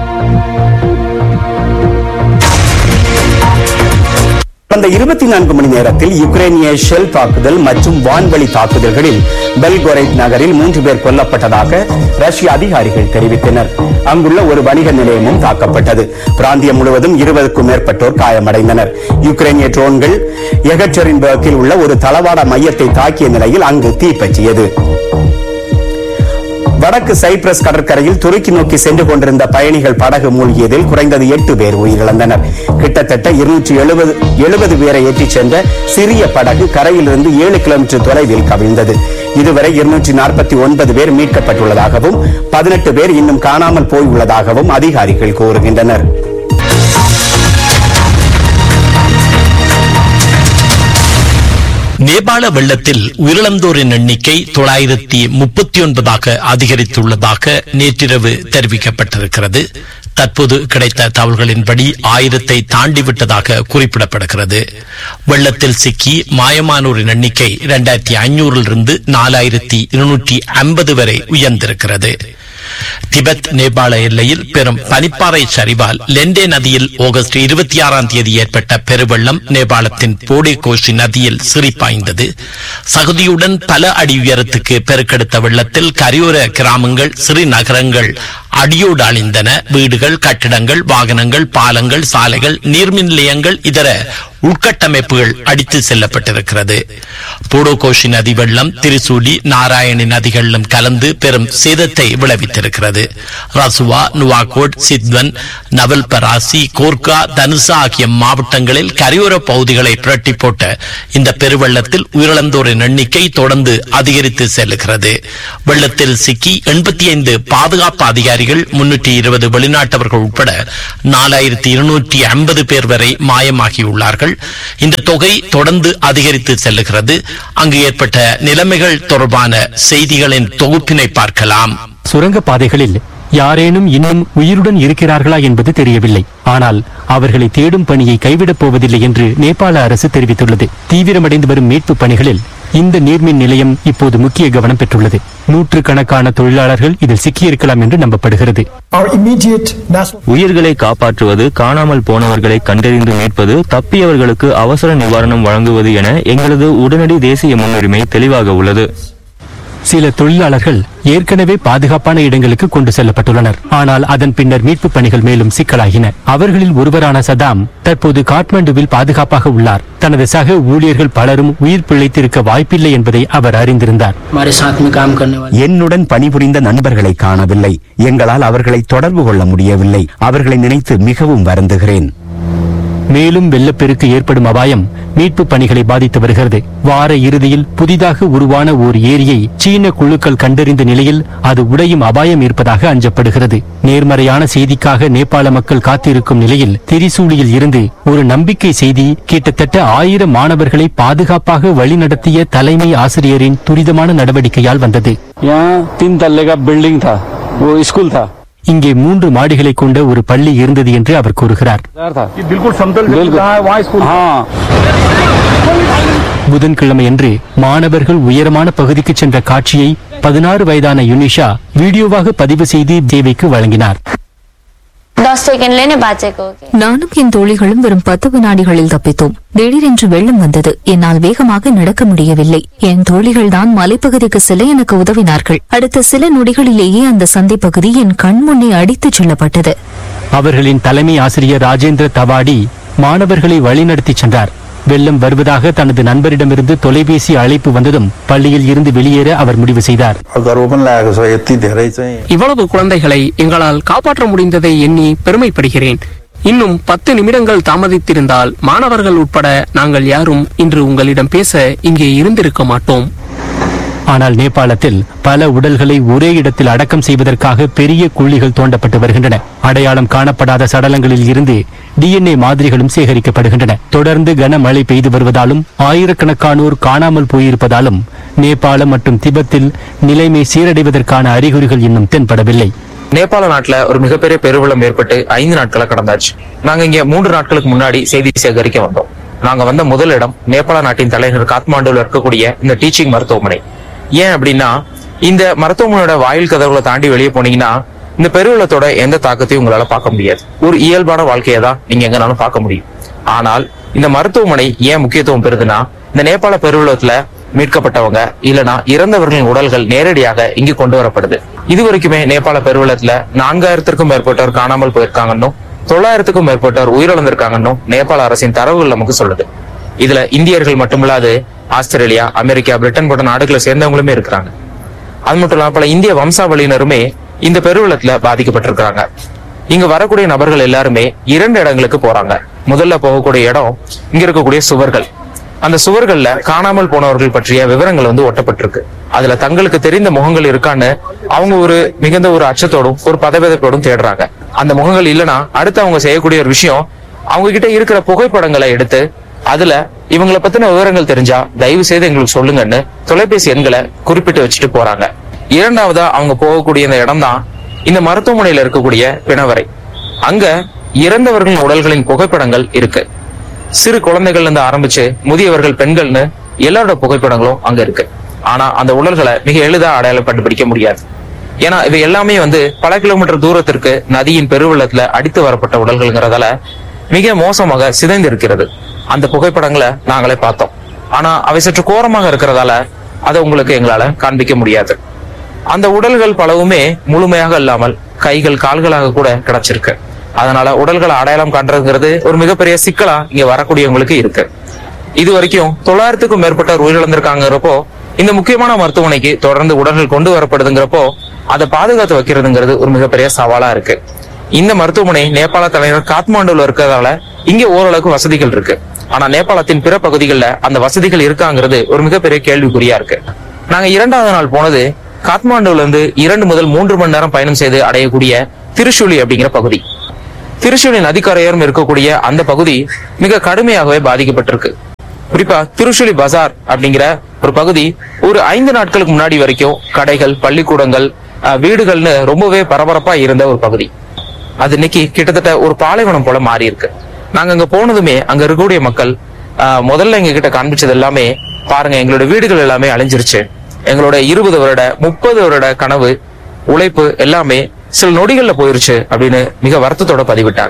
கடந்த இருபத்தி நான்கு மணி நேரத்தில் யுக்ரைனிய ஷெல் தாக்குதல் மற்றும் வான்வழி தாக்குதல்களில் பெல்கோரைட் நகரில் மூன்று பேர் கொல்லப்பட்டதாக ரஷ்ய அதிகாரிகள் தெரிவித்தனர் அங்குள்ள ஒரு வணிக நிலையமும் தாக்கப்பட்டது பிராந்தியம் முழுவதும் இருபதுக்கும் மேற்பட்டோர் காயமடைந்தனர் யுக்ரைனிய ட்ரோன்கள் எகச்சரின்பர்க்கில் உள்ள ஒரு தளவாட மையத்தை தாக்கிய நிலையில் அங்கு தீப்பற்றியது வடக்கு சைப்ரஸ் கடற்கரையில் துருக்கி நோக்கி சென்று கொண்டிருந்த பயணிகள் படகு மூழ்கியதில் குறைந்தது எட்டு பேர் உயிரிழந்தனர் கிட்டத்தட்ட இருநூற்றி எழுபது எழுபது பேரை ஏற்றிச் சென்ற சிறிய படகு கரையிலிருந்து ஏழு கிலோமீட்டர் தொலைவில் கவிழ்ந்தது இதுவரை இருநூற்றி நாற்பத்தி ஒன்பது பேர் மீட்கப்பட்டுள்ளதாகவும் பதினெட்டு பேர் இன்னும் காணாமல் போய் உள்ளதாகவும் அதிகாரிகள் கூறுகின்றனர் நேபாள வெள்ளத்தில் உயிரிழந்தோரின் எண்ணிக்கை தொள்ளாயிரத்தி முப்பத்தி ஒன்பதாக அதிகரித்துள்ளதாக நேற்றிரவு தெரிவிக்கப்பட்டிருக்கிறது தற்போது கிடைத்த தகவல்களின்படி ஆயிரத்தை தாண்டிவிட்டதாக குறிப்பிடப்படுகிறது வெள்ளத்தில் சிக்கி மாயமானோரின் எண்ணிக்கை இரண்டாயிரத்தி ஐநூறிலிருந்து நாலாயிரத்தி இருநூற்றி ஐம்பது வரை உயர்ந்திருக்கிறது திபெத் நேபாள எல்லையில் பெரும் பனிப்பாறை சரிவால் லெண்டே நதியில் ஆகஸ்ட் இருபத்தி ஆறாம் தேதி ஏற்பட்ட பெருவெள்ளம் நேபாளத்தின் போடே கோஷி நதியில் சிறிப்பாய்ந்தது சகுதியுடன் பல அடி உயரத்துக்கு பெருக்கெடுத்த வெள்ளத்தில் கரையோர கிராமங்கள் சிறு நகரங்கள் அடியோடு அழிந்தன வீடுகள் கட்டிடங்கள் வாகனங்கள் பாலங்கள் சாலைகள் நீர்மின் நிலையங்கள் இதர உட்கட்டமைப்புகள் அடித்து செல்லப்பட்டிருக்கிறது போடோகோஷி நதி வெள்ளம் திரிசூலி நாராயணி நதிகளிலும் கலந்து பெரும் சேதத்தை விளைவித்திருக்கிறது ரசுவா நுவாகோட் சித்வன் நவல்பராசி கோர்கா தனுசா ஆகிய மாவட்டங்களில் கரையோர பகுதிகளை புரட்டி போட்ட இந்த பெருவெள்ளத்தில் உயிரிழந்தோரின் எண்ணிக்கை தொடர்ந்து அதிகரித்து செல்லுகிறது வெள்ளத்தில் சிக்கி எண்பத்தி ஐந்து பாதுகாப்பு அதிகாரிகள் முன்னூற்றி இருபது வெளிநாட்டவர்கள் உட்பட நாலாயிரத்தி இருநூற்றி ஐம்பது பேர் வரை மாயமாகியுள்ளார்கள் இந்த தொகை தொடர்ந்து அதிகரித்து செல்லுகிறது அங்கு ஏற்பட்ட நிலைமைகள் தொடர்பான செய்திகளின் தொகுப்பினை பார்க்கலாம் சுரங்க பாதைகளில் யாரேனும் இன்னும் உயிருடன் இருக்கிறார்களா என்பது தெரியவில்லை ஆனால் அவர்களை தேடும் பணியை கைவிடப் போவதில்லை என்று நேபாள அரசு தெரிவித்துள்ளது தீவிரமடைந்து வரும் மீட்பு பணிகளில் இந்த நீர்மின் நிலையம் இப்போது முக்கிய கவனம் பெற்றுள்ளது நூற்று கணக்கான தொழிலாளர்கள் இதில் சிக்கியிருக்கலாம் என்று நம்பப்படுகிறது உயிர்களை காப்பாற்றுவது காணாமல் போனவர்களை கண்டறிந்து மீட்பது தப்பியவர்களுக்கு அவசர நிவாரணம் வழங்குவது என எங்களது உடனடி தேசிய முன்னுரிமை தெளிவாக உள்ளது சில தொழிலாளர்கள் ஏற்கனவே பாதுகாப்பான இடங்களுக்கு கொண்டு செல்லப்பட்டுள்ளனர் ஆனால் அதன் பின்னர் மீட்பு பணிகள் மேலும் சிக்கலாகின அவர்களில் ஒருவரான சதாம் தற்போது காட்மாண்டுவில் பாதுகாப்பாக உள்ளார் தனது சக ஊழியர்கள் பலரும் உயிர் பிழைத்திருக்க வாய்ப்பில்லை என்பதை அவர் அறிந்திருந்தார் என்னுடன் பணிபுரிந்த நண்பர்களை காணவில்லை எங்களால் அவர்களை தொடர்பு கொள்ள முடியவில்லை அவர்களை நினைத்து மிகவும் வருந்துகிறேன் மேலும் வெள்ளப்பெருக்கு ஏற்படும் அபாயம் மீட்பு பணிகளை பாதித்து வருகிறது வார இறுதியில் புதிதாக உருவான ஓர் ஏரியை சீன குழுக்கள் கண்டறிந்த நிலையில் அது உடையும் அபாயம் இருப்பதாக அஞ்சப்படுகிறது நேர்மறையான செய்திக்காக நேபாள மக்கள் காத்திருக்கும் நிலையில் திரிசூலியில் இருந்து ஒரு நம்பிக்கை செய்தி கிட்டத்தட்ட ஆயிரம் மாணவர்களை பாதுகாப்பாக வழிநடத்திய தலைமை ஆசிரியரின் துரிதமான நடவடிக்கையால் வந்தது இங்கே மூன்று மாடிகளை கொண்ட ஒரு பள்ளி இருந்தது என்று அவர் கூறுகிறார் புதன்கிழமையன்று மாணவர்கள் உயரமான பகுதிக்கு சென்ற காட்சியை பதினாறு வயதான யுனிஷா வீடியோவாக பதிவு செய்து தேவைக்கு வழங்கினார் दस सेकेन्डले नै बाँचेको நானும் என் தோழிகளும் வெறும் பத்து வினாடிகளில் தப்பித்தோம் திடீரென்று வெள்ளம் வந்தது என்னால் வேகமாக நடக்க முடியவில்லை என் தோழிகள் தான் மலைப்பகுதிக்கு செல்ல எனக்கு உதவினார்கள் அடுத்த சில நொடிகளிலேயே அந்த சந்தை பகுதி என் கண் முன்னே அடித்துச் செல்லப்பட்டது அவர்களின் தலைமை ஆசிரியர் ராஜேந்திர தவாடி மாணவர்களை வழிநடத்திச் சென்றார் வெள்ளம் வருவதாக தனது நண்பரிடமிருந்து தொலைபேசி அழைப்பு வந்ததும் பள்ளியில் இருந்து வெளியேற அவர் முடிவு செய்தார் இவ்வளவு குழந்தைகளை எங்களால் காப்பாற்ற முடிந்ததை எண்ணி பெருமைப்படுகிறேன் இன்னும் பத்து நிமிடங்கள் தாமதித்திருந்தால் மாணவர்கள் உட்பட நாங்கள் யாரும் இன்று உங்களிடம் பேச இங்கே இருந்திருக்க மாட்டோம் ஆனால் நேபாளத்தில் பல உடல்களை ஒரே இடத்தில் அடக்கம் செய்வதற்காக பெரிய குழிகள் தோண்டப்பட்டு வருகின்றன அடையாளம் காணப்படாத சடலங்களில் இருந்து டிஎன்ஏ மாதிரிகளும் சேகரிக்கப்படுகின்றன தொடர்ந்து கனமழை பெய்து வருவதாலும் ஆயிரக்கணக்கானோர் காணாமல் போயிருப்பதாலும் நேபாளம் மற்றும் திபெத்தில் நிலைமை சீரடைவதற்கான அறிகுறிகள் இன்னும் தென்படவில்லை நேபாள நாட்டுல ஒரு மிகப்பெரிய பெருவெள்ளம் ஏற்பட்டு ஐந்து நாட்களை கடந்தாச்சு நாங்க இங்க மூன்று நாட்களுக்கு முன்னாடி செய்தி சேகரிக்க வந்தோம் நாங்க வந்த முதல் இடம் நேபாள நாட்டின் தலைநகர் காத்மாண்டுல இருக்கக்கூடிய இந்த டீச்சிங் மருத்துவமனை ஏன் அப்படின்னா இந்த மருத்துவமனையோட வாயில் கதவுகளை தாண்டி வெளியே போனீங்கன்னா இந்த பெருவெள்ளத்தோட எந்த தாக்கத்தையும் உங்களால பார்க்க முடியாது ஒரு இயல்பான வாழ்க்கையை தான் நீங்க எங்கனாலும் பார்க்க முடியும் ஆனால் இந்த மருத்துவமனை ஏன் முக்கியத்துவம் பெறுதுன்னா இந்த நேபாள பெருவெள்ளத்துல மீட்கப்பட்டவங்க இல்லனா இறந்தவர்களின் உடல்கள் நேரடியாக இங்கு கொண்டு வரப்படுது இது வரைக்குமே நேபாள பெருவெள்ளத்துல நான்காயிரத்திற்கும் மேற்பட்டோர் காணாமல் போயிருக்காங்கன்னும் தொள்ளாயிரத்துக்கும் மேற்பட்டோர் உயிரிழந்திருக்காங்கன்னும் நேபாள அரசின் தரவுகள் நமக்கு சொல்லுது இதுல இந்தியர்கள் மட்டுமில்லாது ஆஸ்திரேலியா அமெரிக்கா பிரிட்டன் போன்ற நாடுகளை சேர்ந்தவங்களுமே இருக்கிறாங்க அது மட்டும் இல்லாம பல இந்திய வம்சாவளியினருமே இந்த பெருவெள்ளத்துல பாதிக்கப்பட்டிருக்கிறாங்க இங்க வரக்கூடிய நபர்கள் எல்லாருமே இரண்டு இடங்களுக்கு போறாங்க முதல்ல போகக்கூடிய இடம் இங்க இருக்கக்கூடிய சுவர்கள் அந்த சுவர்கள்ல காணாமல் போனவர்கள் பற்றிய விவரங்கள் வந்து ஒட்டப்பட்டிருக்கு அதுல தங்களுக்கு தெரிந்த முகங்கள் இருக்கான்னு அவங்க ஒரு மிகுந்த ஒரு அச்சத்தோடும் ஒரு பதவிதத்தோடும் தேடுறாங்க அந்த முகங்கள் இல்லைன்னா அடுத்து அவங்க செய்யக்கூடிய ஒரு விஷயம் அவங்க கிட்ட இருக்கிற புகைப்படங்களை எடுத்து அதுல இவங்களை பத்தின விவரங்கள் தெரிஞ்சா தயவு செய்து எங்களுக்கு சொல்லுங்கன்னு தொலைபேசி எண்களை குறிப்பிட்டு வச்சுட்டு போறாங்க இரண்டாவதா அவங்க போகக்கூடிய இந்த இடம் தான் இந்த மருத்துவமனையில இருக்கக்கூடிய பிணவரை அங்க இறந்தவர்களின் உடல்களின் புகைப்படங்கள் இருக்கு சிறு குழந்தைகள்ல இருந்து ஆரம்பிச்சு முதியவர்கள் பெண்கள்னு எல்லாரோட புகைப்படங்களும் அங்க இருக்கு ஆனா அந்த உடல்களை மிக எளிதா அடையாளம் கண்டுபிடிக்க முடியாது ஏன்னா இவை எல்லாமே வந்து பல கிலோமீட்டர் தூரத்திற்கு நதியின் பெருவெள்ளத்துல அடித்து வரப்பட்ட உடல்கள்ங்கிறதால மிக மோசமாக சிதைந்து இருக்கிறது அந்த புகைப்படங்களை நாங்களே பார்த்தோம் ஆனா அவை சற்று கோரமாக இருக்கிறதால அதை உங்களுக்கு எங்களால காண்பிக்க முடியாது அந்த உடல்கள் பலவுமே முழுமையாக இல்லாமல் கைகள் கால்களாக கூட கிடைச்சிருக்கு அதனால உடல்களை அடையாளம் காண்றதுங்கிறது ஒரு மிகப்பெரிய சிக்கலா இங்க வரக்கூடியவங்களுக்கு இருக்கு இது வரைக்கும் தொள்ளாயிரத்துக்கும் மேற்பட்டவர் உயிரிழந்திருக்காங்கிறப்போ இந்த முக்கியமான மருத்துவமனைக்கு தொடர்ந்து உடல்கள் கொண்டு வரப்படுதுங்கிறப்போ அதை பாதுகாத்து வைக்கிறதுங்கிறது ஒரு மிகப்பெரிய சவாலா இருக்கு இந்த மருத்துவமனை நேபாள தலைநகர் காத்மாண்டுல இருக்கிறதால இங்க ஓரளவுக்கு வசதிகள் இருக்கு ஆனா நேபாளத்தின் பிற பகுதிகளில் அந்த வசதிகள் இருக்காங்கிறது ஒரு மிகப்பெரிய கேள்விக்குறியா இருக்கு நாங்க இரண்டாவது நாள் போனது காத்மாண்டுல இருந்து இரண்டு முதல் மூன்று மணி நேரம் பயணம் செய்து அடையக்கூடிய திருஷுலி அப்படிங்கிற பகுதி திருஷுலி நதிக்கரையோரம் இருக்கக்கூடிய அந்த பகுதி மிக கடுமையாகவே பாதிக்கப்பட்டிருக்கு குறிப்பா திருஷுலி பஜார் அப்படிங்கிற ஒரு பகுதி ஒரு ஐந்து நாட்களுக்கு முன்னாடி வரைக்கும் கடைகள் பள்ளிக்கூடங்கள் அஹ், வீடுகள்னு ரொம்பவே பரபரப்பா இருந்த ஒரு பகுதி அது இன்னைக்கு கிட்டத்தட்ட ஒரு பாலைவனம் போல மாறி இருக்கு நாங்க அங்க போனதுமே அங்க இருக்கக்கூடிய மக்கள் ஆஹ், முதல்ல எங்க கிட்ட காண்பிச்சது எல்லாமே பாருங்க எங்களோட வீடுகள் எல்லாமே அழிஞ்சிருச்சு எங்களோட இருபது வருட முப்பது வருட கனவு உழைப்பு எல்லாமே சில நொடிகள்ல போயிருச்சு அப்படின்னு மிக வருத்தத்தோட பதிவிட்டாங்க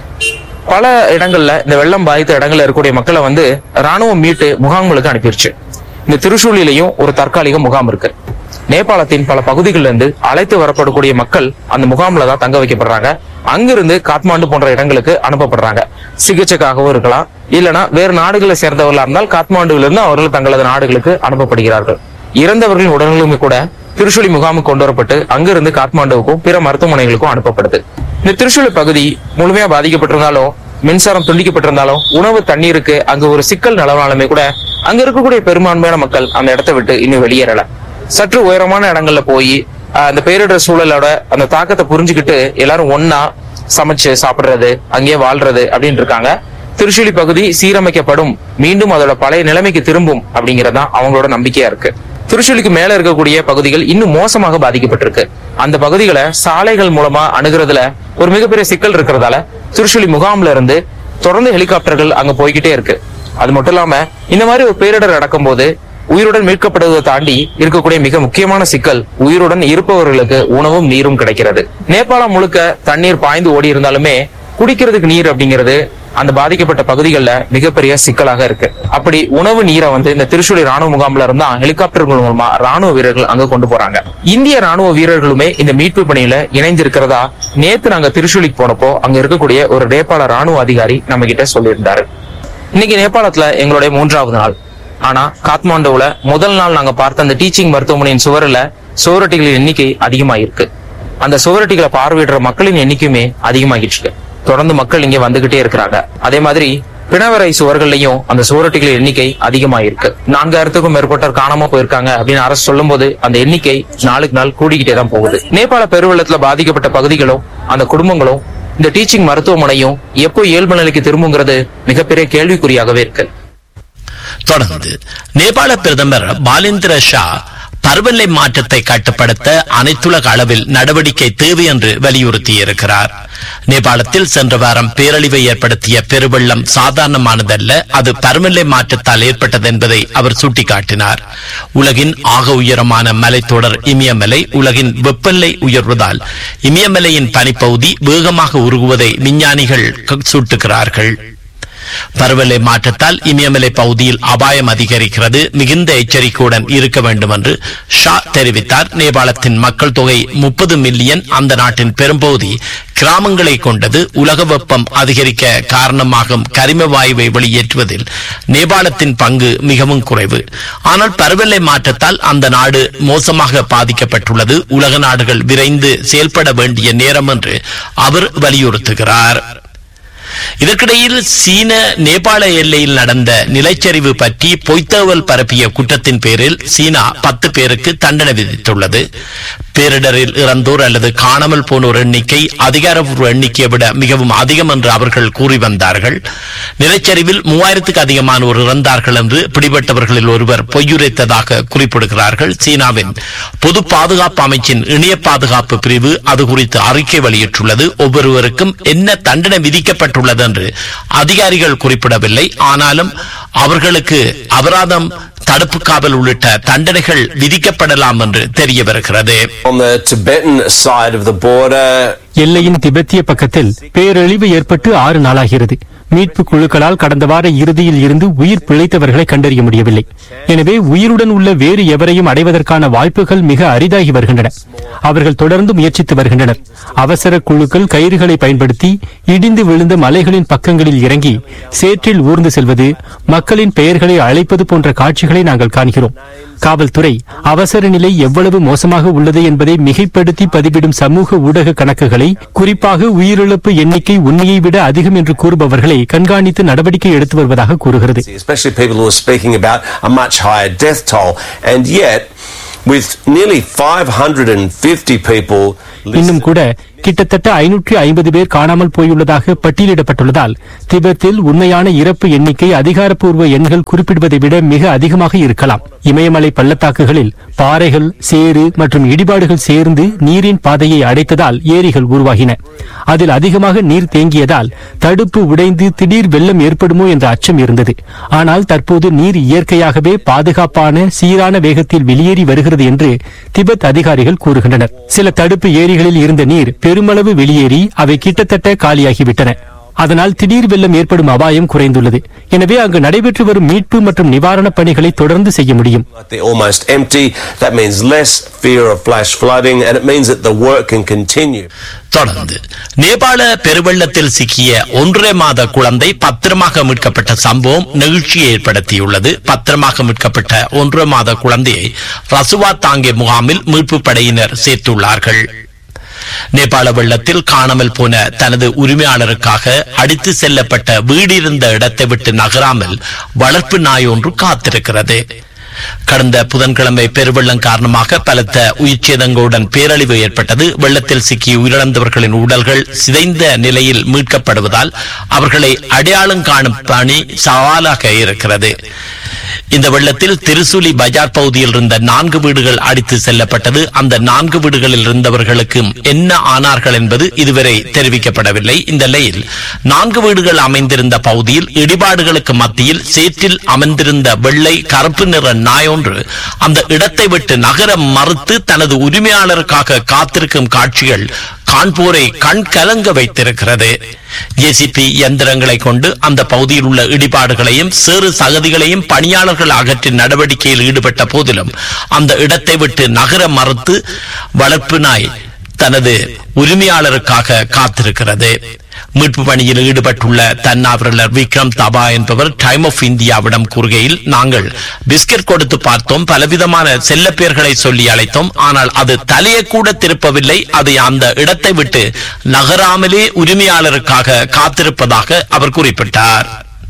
பல இடங்கள்ல இந்த வெள்ளம் பாதித்த இடங்கள்ல இருக்கக்கூடிய மக்களை வந்து ராணுவம் மீட்டு முகாம்களுக்கு அனுப்பிருச்சு இந்த திருச்சூழிலையும் ஒரு தற்காலிக முகாம் இருக்கு நேபாளத்தின் பல பகுதிகளில் இருந்து அழைத்து வரப்படக்கூடிய மக்கள் அந்த முகாம்ல தான் தங்க வைக்கப்படுறாங்க அங்கிருந்து காத்மாண்டு போன்ற இடங்களுக்கு அனுப்பப்படுறாங்க சிகிச்சைக்காகவும் இருக்கலாம் இல்லனா வேறு நாடுகளை சேர்ந்தவர்களா இருந்தால் காத்மாண்டுல இருந்து அவர்கள் தங்களது நாடுகளுக்கு அனுப்பப்படுகிறார்கள் இறந்தவர்களின் உடல்களுமே கூட திருச்சுழி முகாமுக்கு கொண்டு வரப்பட்டு அங்கிருந்து காத்மாண்டுவுக்கும் பிற மருத்துவமனைகளுக்கும் அனுப்பப்படுது இந்த திருச்சுழி பகுதி முழுமையா பாதிக்கப்பட்டிருந்தாலும் மின்சாரம் துண்டிக்கப்பட்டிருந்தாலும் உணவு தண்ணீருக்கு அங்கு ஒரு சிக்கல் நிலவனாலுமே கூட அங்க இருக்கக்கூடிய பெரும்பான்மையான மக்கள் அந்த இடத்தை விட்டு இன்னும் வெளியேறல சற்று உயரமான இடங்கள்ல போய் ஆஹ், அந்த பேரிடர் சூழலோட அந்த தாக்கத்தை புரிஞ்சுக்கிட்டு எல்லாரும் ஒன்னா சமைச்சு சாப்பிடுறது அங்கேயே வாழ்றது அப்படின்னு இருக்காங்க திருச்சுழி பகுதி சீரமைக்கப்படும் மீண்டும் அதோட பழைய நிலைமைக்கு திரும்பும் அப்படிங்கறதுதான் அவங்களோட நம்பிக்கையா இருக்கு திருச்சுழிக்கு மேல இருக்கக்கூடிய பகுதிகள் இன்னும் மோசமாக பாதிக்கப்பட்டிருக்கு அந்த பகுதிகளை சாலைகள் மூலமா அணுகிறதுல ஒரு மிகப்பெரிய சிக்கல் இருக்கிறதால திருச்சுழி முகாம்ல இருந்து தொடர்ந்து ஹெலிகாப்டர்கள் அங்க போய்கிட்டே இருக்கு அது மட்டும் இல்லாம இந்த மாதிரி ஒரு பேரிடர் நடக்கும்போது உயிருடன் மீட்கப்படுவதை தாண்டி இருக்கக்கூடிய மிக முக்கியமான சிக்கல் உயிருடன் இருப்பவர்களுக்கு உணவும் நீரும் கிடைக்கிறது நேபாளம் முழுக்க தண்ணீர் பாய்ந்து ஓடி இருந்தாலுமே குடிக்கிறதுக்கு நீர் அப்படிங்கிறது அந்த பாதிக்கப்பட்ட பகுதிகளில் மிகப்பெரிய சிக்கலாக இருக்கு அப்படி உணவு நீரை வந்து இந்த திருச்சுழி ராணுவ முகாம்ல இருந்தா ஹெலிகாப்டர்கள் மூலமா ராணுவ வீரர்கள் அங்க கொண்டு போறாங்க இந்திய ராணுவ வீரர்களுமே இந்த மீட்பு பணியில இணைந்திருக்கிறதா நேத்து நாங்க திருச்சுழிக்கு போனப்போ அங்க இருக்கக்கூடிய ஒரு நேபாள ராணுவ அதிகாரி நம்ம கிட்ட சொல்லியிருந்தாரு இன்னைக்கு நேபாளத்துல எங்களுடைய மூன்றாவது நாள் ஆனா காத்மாண்டுவுல முதல் நாள் நாங்க பார்த்த அந்த டீச்சிங் மருத்துவமனையின் சுவரில் சுவரொட்டிகளின் எண்ணிக்கை அதிகமாயிருக்கு அந்த சுவரொட்டிகளை பார்வையிடுற மக்களின் எண்ணிக்கையுமே அதிகமாகிட்டு இருக்கு தொடர்ந்து மக்கள் இங்க வந்துகிட்டே இருக்கிறாங்க அதே மாதிரி பிணவரை சுவர்கள்லயும் அந்த சுவரொட்டிகளின் எண்ணிக்கை அதிகமாயிருக்கு நான்காயிரத்துக்கும் மேற்பட்டோர் காணாம போயிருக்காங்க அப்படின்னு அரசு சொல்லும்போது அந்த எண்ணிக்கை நாளுக்கு நாள் கூடிக்கிட்டே தான் போகுது நேபாள பெருவெள்ளத்துல பாதிக்கப்பட்ட பகுதிகளும் அந்த குடும்பங்களும் இந்த டீச்சிங் மருத்துவமனையும் எப்போ இயல்பு நிலைக்கு திரும்புங்கிறது மிகப்பெரிய கேள்விக்குறியாகவே இருக்கு தொடர்ந்து நேபாள பிரதமர் பாலேந்திர ஷா பருவநிலை மாற்றத்தை கட்டுப்படுத்த அனைத்துலக அளவில் நடவடிக்கை தேவை என்று வலியுறுத்தியிருக்கிறார் நேபாளத்தில் சென்ற வாரம் பேரழிவை ஏற்படுத்திய பெருவெள்ளம் சாதாரணமானதல்ல அது பருவநிலை மாற்றத்தால் ஏற்பட்டது என்பதை அவர் சுட்டிக்காட்டினார் உலகின் ஆக உயரமான மலைத்தொடர் இமயமலை உலகின் வெப்பநிலை உயர்வதால் இமயமலையின் பனிப்பகுதி வேகமாக உருகுவதை விஞ்ஞானிகள் க- சுட்டுகிறார்கள் பருவநிலை மாற்றத்தால் இமயமலை பகுதியில் அபாயம் அதிகரிக்கிறது மிகுந்த எச்சரிக்கையுடன் இருக்க வேண்டும் என்று ஷா தெரிவித்தார் நேபாளத்தின் மக்கள் தொகை முப்பது மில்லியன் அந்த நாட்டின் பெரும்பகுதி கிராமங்களை கொண்டது உலக வெப்பம் அதிகரிக்க காரணமாகும் கரிம வாயுவை வெளியேற்றுவதில் நேபாளத்தின் பங்கு மிகவும் குறைவு ஆனால் பருவநிலை மாற்றத்தால் அந்த நாடு மோசமாக பாதிக்கப்பட்டுள்ளது உலக நாடுகள் விரைந்து செயல்பட வேண்டிய நேரம் என்று அவர் வலியுறுத்துகிறார் இதற்கிடையில் சீன நேபாள எல்லையில் நடந்த நிலச்சரிவு பற்றி பொய்த்தகவல் பரப்பிய குற்றத்தின் பேரில் சீனா பத்து பேருக்கு தண்டனை விதித்துள்ளது பேரிடரில் இறந்தோர் அல்லது காணாமல் போனோர் எண்ணிக்கை அதிகாரப்பூர்வ எண்ணிக்கையை விட மிகவும் அதிகம் என்று அவர்கள் கூறி வந்தார்கள் நிலச்சரிவில் மூவாயிரத்துக்கு அதிகமானோர் இறந்தார்கள் என்று பிடிபட்டவர்களில் ஒருவர் பொய்யுரைத்ததாக குறிப்பிடுகிறார்கள் சீனாவின் பொது பாதுகாப்பு அமைச்சின் இணைய பாதுகாப்பு பிரிவு அது குறித்து அறிக்கை வெளியிட்டுள்ளது ஒவ்வொருவருக்கும் என்ன தண்டனை விதிக்கப்பட்டுள்ளது என்று அதிகாரிகள் குறிப்பிடவில்லை ஆனாலும் அவர்களுக்கு அபராதம் தடுப்பு காவல் உள்ளிட்ட தண்டனைகள் விதிக்கப்படலாம் என்று தெரிய வருகிறது On the Tibetan side of the border, எல்லையின் திபெத்திய பக்கத்தில் பேரழிவு ஏற்பட்டு ஆறு நாளாகிறது மீட்பு குழுக்களால் கடந்த வார இறுதியில் இருந்து உயிர் பிழைத்தவர்களை கண்டறிய முடியவில்லை எனவே உயிருடன் உள்ள வேறு எவரையும் அடைவதற்கான வாய்ப்புகள் மிக அரிதாகி வருகின்றன அவர்கள் தொடர்ந்து முயற்சித்து வருகின்றனர் அவசர குழுக்கள் கயிறுகளை பயன்படுத்தி இடிந்து விழுந்த மலைகளின் பக்கங்களில் இறங்கி சேற்றில் ஊர்ந்து செல்வது மக்களின் பெயர்களை அழைப்பது போன்ற காட்சிகளை நாங்கள் காண்கிறோம் காவல்துறை அவசர நிலை எவ்வளவு மோசமாக உள்ளது என்பதை மிகைப்படுத்தி பதிவிடும் சமூக ஊடக கணக்குகளை குறிப்பாக உயிரிழப்பு எண்ணிக்கை உண்மையை விட அதிகம் என்று கூறுபவர்களை கண்காணித்து நடவடிக்கை எடுத்து வருவதாக கூறுகிறது especially people who are speaking about a much higher death toll. And yet, with nearly 550 people இன்னும் கூட கிட்டத்தட்ட ஐநூற்றி ஐம்பது பேர் காணாமல் போயுள்ளதாக பட்டியலிடப்பட்டுள்ளதால் திபெத்தில் உண்மையான இறப்பு எண்ணிக்கை அதிகாரப்பூர்வ எண்கள் குறிப்பிடுவதை விட மிக அதிகமாக இருக்கலாம் இமயமலை பள்ளத்தாக்குகளில் பாறைகள் சேறு மற்றும் இடிபாடுகள் சேர்ந்து நீரின் பாதையை அடைத்ததால் ஏரிகள் உருவாகின அதில் அதிகமாக நீர் தேங்கியதால் தடுப்பு உடைந்து திடீர் வெள்ளம் ஏற்படுமோ என்ற அச்சம் இருந்தது ஆனால் தற்போது நீர் இயற்கையாகவே பாதுகாப்பான சீரான வேகத்தில் வெளியேறி வருகிறது என்று திபெத் அதிகாரிகள் கூறுகின்றனர் சில தடுப்பு ஏரிகளில் இருந்த நீர் பெருமளவு வெளியேறி அவை கிட்டத்தட்ட காலியாகிவிட்டன அதனால் திடீர் வெள்ளம் ஏற்படும் அபாயம் குறைந்துள்ளது எனவே அங்கு நடைபெற்று வரும் மீட்பு மற்றும் நிவாரணப் பணிகளை தொடர்ந்து செய்ய முடியும் they're almost empty. That means less fear of flash flooding, and it means that the work can continue. தொடர்ந்து நேபாள பெருவெள்ளத்தில் சிக்கிய ஒன்றரை மாத குழந்தை பத்திரமாக மீட்கப்பட்ட சம்பவம் நெகிழ்ச்சியை ஏற்படுத்தியுள்ளது பத்திரமாக மீட்கப்பட்ட ஒன்றரை மாத குழந்தையை ரசுவா தாங்கே முகாமில் மீட்பு படையினர் சேர்த்துள்ளார்கள் நேபாள வெள்ளத்தில் காணாமல் போன தனது உரிமையாளருக்காக அடித்து செல்லப்பட்ட வீடு இருந்த இடத்தை விட்டு நகராமல் வளர்ப்பு நாய் ஒன்று காத்திருக்கிறது கடந்த புதன்கிழமை பெருவெள்ளம் காரணமாக பலத்த உயிர்ச்சேதங்களுடன் பேரழிவு ஏற்பட்டது வெள்ளத்தில் சிக்கி உயிரிழந்தவர்களின் உடல்கள் சிதைந்த நிலையில் மீட்கப்படுவதால் அவர்களை அடையாளம் காணும் பணி சவாலாக இருக்கிறது இந்த வெள்ளத்தில் திருசுலி பஜார் பகுதியில் இருந்த நான்கு வீடுகள் அடித்து செல்லப்பட்டது அந்த நான்கு வீடுகளில் இருந்தவர்களுக்கு என்ன ஆனார்கள் என்பது இதுவரை தெரிவிக்கப்படவில்லை இந்த நிலையில் நான்கு வீடுகள் அமைந்திருந்த பகுதியில் இடிபாடுகளுக்கு மத்தியில் சேற்றில் அமர்ந்திருந்த வெள்ளை கருப்பு நிற நாய் ஒன்று அந்த இடத்தை விட்டு நகர மறுத்து தனது உரிமையாளருக்காக காத்திருக்கும் காட்சிகள் காண்போரை கண் கலங்க வைத்திருக்கிறது ஜேசிபி இயந்திரங்களை கொண்டு அந்த பகுதியில் உள்ள இடிபாடுகளையும் சிறு சகதிகளையும் பணியாளர்கள் அகற்றும் நடவடிக்கையில் ஈடுபட்ட போதிலும் அந்த இடத்தை விட்டு நகர மறுத்து வளர்ப்பு நாய் தனது உரிமையாளருக்காக காத்திருக்கிறது மீட்பு பணியில் ஈடுபட்டுள்ள தன்னார்வலர் விக்ரம் தபா என்பவர் டைம் ஆஃப் இந்தியாவிடம் கூறுகையில் நாங்கள் பிஸ்கட் கொடுத்து பார்த்தோம் பலவிதமான செல்ல பெயர்களை சொல்லி அழைத்தோம் ஆனால் அது தலையை கூட திருப்பவில்லை அது அந்த இடத்தை விட்டு நகராமலே உரிமையாளருக்காக காத்திருப்பதாக அவர் குறிப்பிட்டார்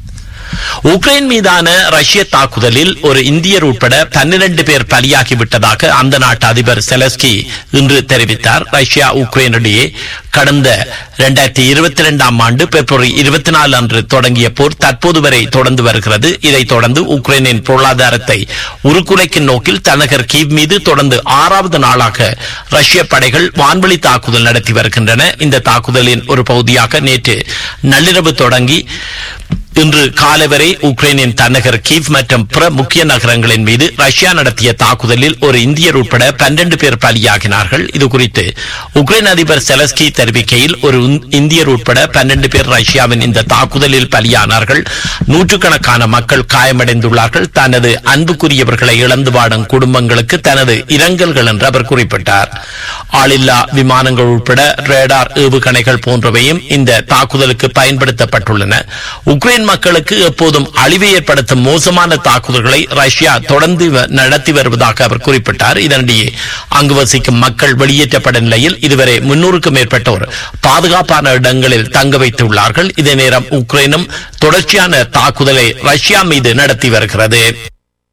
உக்ரைன் மீதான ரஷ்ய தாக்குதலில் ஒரு இந்தியர் உட்பட பன்னிரண்டு பேர் பலியாகிவிட்டதாக அந்த நாட்டு அதிபர் செலஸ்கி இன்று தெரிவித்தார் ரஷ்யா உக்ரைன் இடையே கடந்த இரண்டாயிரத்தி இருபத்தி இரண்டாம் ஆண்டு பிப்ரவரி இருபத்தி நாலு அன்று தொடங்கிய போர் தற்போது வரை தொடர்ந்து வருகிறது இதைத் தொடர்ந்து உக்ரைனின் பொருளாதாரத்தை உருக்குலைக்கும் நோக்கில் தலைநகர் கீவ் மீது தொடர்ந்து ஆறாவது நாளாக ரஷ்ய படைகள் வான்வழி தாக்குதல் நடத்தி வருகின்றன இந்த தாக்குதலின் ஒரு பகுதியாக நேற்று நள்ளிரவு தொடங்கி இன்று காலை வரை உக்ரைனின் தலைநகர் கீவ் மற்றும் பிற முக்கிய நகரங்களின் மீது ரஷ்யா நடத்திய தாக்குதலில் ஒரு இந்தியர் உட்பட பன்னிரண்டு பேர் பலியாகினார்கள் இது குறித்து உக்ரைன் அதிபர் செலஸ்கி தெரிவிக்கையில் ஒரு இந்- இந்தியர் உட்பட பன்னிரண்டு பேர் ரஷ்யாவின் இந்த தாக்குதலில் பலியானார்கள் நூற்றுக்கணக்கான மக்கள் காயமடைந்துள்ளார்கள் தனது அன்புக்குரியவர்களை இழந்து வாடும் குடும்பங்களுக்கு தனது இரங்கல்கள் என்று அவர் குறிப்பிட்டார் ஆளில்லா விமானங்கள் உட்பட ரேடார் ஏவுகணைகள் போன்றவையும் இந்த தாக்குதலுக்கு பயன்படுத்தப்பட்டுள்ளன உக்ரைன் மக்களுக்கு எப்போதும் அழிவை ஏற்படுத்தும் மோசமான தாக்குதல்களை ரஷ்யா தொடர்ந்து வ- நடத்தி வருவதாக அவர் குறிப்பிட்டார் இதனிடையே அங்கு வசிக்கும் மக்கள் வெளியேற்றப்பட்ட நிலையில் இதுவரை முன்னூறுக்கும் மேற்பட்டோர் பாதுகாப்பான இடங்களில் தங்க வைத்துள்ளார்கள் இதே நேரம் உக்ரைனும் தொடர்ச்சியான தாக்குதலை ரஷ்யா மீது நடத்தி வருகிறது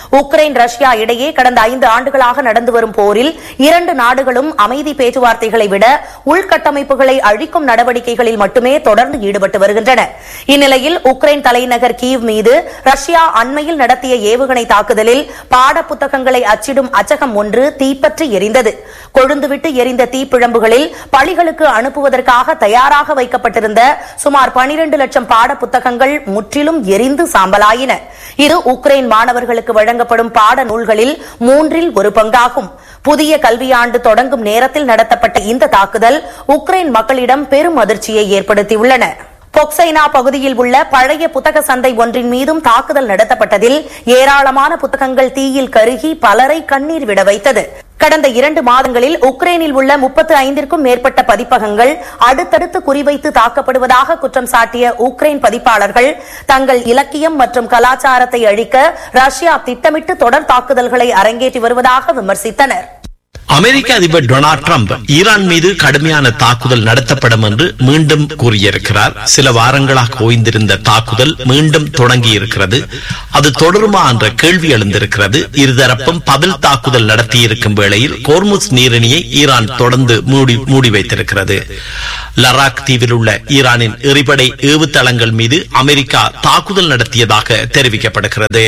உக்ரைன் ரஷ்யா இடையே கடந்த ஐந்து ஆண்டுகளாக நடந்து வரும் போரில் இரண்டு நாடுகளும் அமைதி பேச்சுவார்த்தைகளை விட உள்கட்டமைப்புகளை அழிக்கும் நடவடிக்கைகளில் மட்டுமே தொடர்ந்து ஈடுபட்டு வருகின்றன இந்நிலையில் உக்ரைன் தலைநகர் கீவ் மீது ரஷ்யா அண்மையில் நடத்திய ஏவுகணை தாக்குதலில் பாட புத்தகங்களை அச்சிடும் அச்சகம் ஒன்று தீப்பற்றி எரிந்தது கொழுந்துவிட்டு எரிந்த தீப்பிழம்புகளில் பள்ளிகளுக்கு அனுப்புவதற்காக தயாராக வைக்கப்பட்டிருந்த சுமார் 12 லட்சம் பாட புத்தகங்கள் முற்றிலும் எரிந்து சாம்பலாயின இது உக்ரைன் மாணவர்களுக்கு வழங்கப்படும் பாட நூல்களில் மூன்றில் ஒரு பங்காகும் புதிய கல்வியாண்டு தொடங்கும் நேரத்தில் நடத்தப்பட்ட இந்த தாக்குதல் உக்ரைன் மக்களிடம் பெரும் அதிர்ச்சியை ஏற்படுத்தியுள்ளன பொக்சைனா பகுதியில் உள்ள பழைய புத்தக சந்தை ஒன்றின் மீதும் தாக்குதல் நடத்தப்பட்டதில் ஏராளமான புத்தகங்கள் தீயில் கருகி பலரை கண்ணீர் விட வைத்தது கடந்த இரண்டு மாதங்களில் உக்ரைனில் உள்ள முப்பத்து ஐந்திற்கும் மேற்பட்ட பதிப்பகங்கள் அடுத்தடுத்து குறிவைத்து தாக்கப்படுவதாக குற்றம் சாட்டிய உக்ரைன் பதிப்பாளர்கள் தங்கள் இலக்கியம் மற்றும் கலாச்சாரத்தை அழிக்க ரஷ்யா திட்டமிட்டு தொடர் தாக்குதல்களை அரங்கேற்றி வருவதாக விமர்சித்தனர் அமெரிக்க அதிபர் டொனால்ட் ட்ரம்ப் ஈரான் மீது கடுமையான தாக்குதல் நடத்தப்படும் என்று மீண்டும் கூறியிருக்கிறார் சில வாரங்களாக ஓய்ந்திருந்த தாக்குதல் மீண்டும் தொடங்கி இருக்கிறது அது தொடருமா என்ற கேள்வி எழுந்திருக்கிறது இருதரப்பும் பதில் தாக்குதல் நடத்தியிருக்கும் வேளையில் கோர்முஸ் நீரிணியை ஈரான் தொடர்ந்து மூடி மூடி வைத்திருக்கிறது லராக் தீவில் உள்ள ஈரானின் எரிபடை ஏவுதளங்கள் மீது அமெரிக்கா தாக்குதல் நடத்தியதாக தெரிவிக்கப்படுகிறது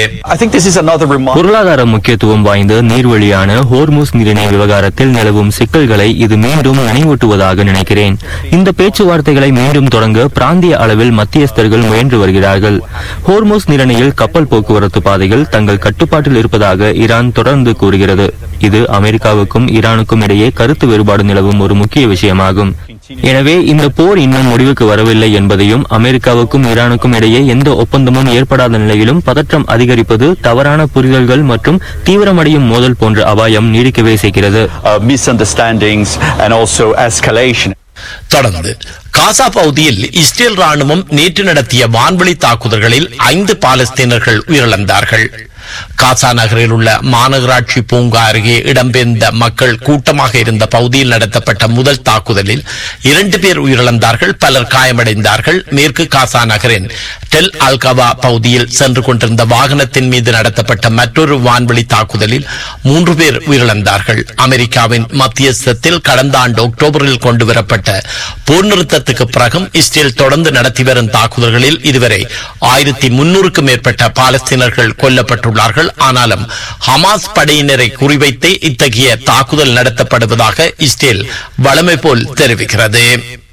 பொருளாதார முக்கியத்துவம் வாய்ந்த நீர்வழியான ஹோர்முஸ் நீரிணை விவகாரத்தில் நிலவும் சிக்கல்களை இது மீண்டும் நினைவூட்டுவதாக நினைக்கிறேன் இந்த பேச்சுவார்த்தைகளை மீண்டும் தொடங்க பிராந்திய அளவில் மத்தியஸ்தர்கள் முயன்று வருகிறார்கள் ஹோர்முஸ் நீரிணையில் கப்பல் போக்குவரத்து பாதைகள் தங்கள் கட்டுப்பாட்டில் இருப்பதாக ஈரான் தொடர்ந்து கூறுகிறது இது அமெரிக்காவுக்கும் ஈரானுக்கும் இடையே கருத்து வேறுபாடு நிலவும் ஒரு முக்கிய விஷயமாகும் எனவே இந்த போர் இன்னும் முடிவுக்கு வரவில்லை என்பதையும் அமெரிக்காவுக்கும் ஈரானுக்கும் இடையே எந்த ஒப்பந்தமும் ஏற்படாத நிலையிலும் பதற்றம் அதிகரிப்பது தவறான புரிதல்கள் மற்றும் தீவிரமடையும் மோதல் போன்ற அபாயம் நீடிக்கவே செய்கிறது misunderstandings and also escalation. தொடர்ந்து காசா பகுதியில் இஸ்ரேல் ராணுவம் நேற்று நடத்திய வான்வழி தாக்குதல்களில் ஐந்து பாலஸ்தீனர்கள் உயிரிழந்தார்கள் காசா நகரில் உள்ள மாநகராட்சி பூங்கா அருகே இடம்பெயர்ந்த மக்கள் கூட்டமாக இருந்த பகுதியில் நடத்தப்பட்ட முதல் தாக்குதலில் இரண்டு பேர் உயிரிழந்தார்கள் பலர் காயமடைந்தார்கள் மேற்கு காசா நகரின் டெல் அல்கவா பகுதியில் சென்று கொண்டிருந்த வாகனத்தின் மீது நடத்தப்பட்ட மற்றொரு வான்வழி தாக்குதலில் மூன்று பேர் உயிரிழந்தார்கள் அமெரிக்காவின் மத்தியஸ்தத்தில் கடந்த ஆண்டு அக்டோபரில் கொண்டுவரப்பட்ட போர் நிறுத்தத்துக்கு பிறகும் இஸ்ரேல் தொடர்ந்து நடத்தி வரும் தாக்குதல்களில் இதுவரை ஆயிரத்தி முன்னூறுக்கும் மேற்பட்ட பாலஸ்தீனர்கள் கொல்லப்பட்டுள்ளார்கள் ஆனாலும் ஹமாஸ் படையினரை குறிவைத்தே இத்தகைய தாக்குதல் நடத்தப்படுவதாக இஸ்ரேல் வழமை போல் தெரிவிக்கிறது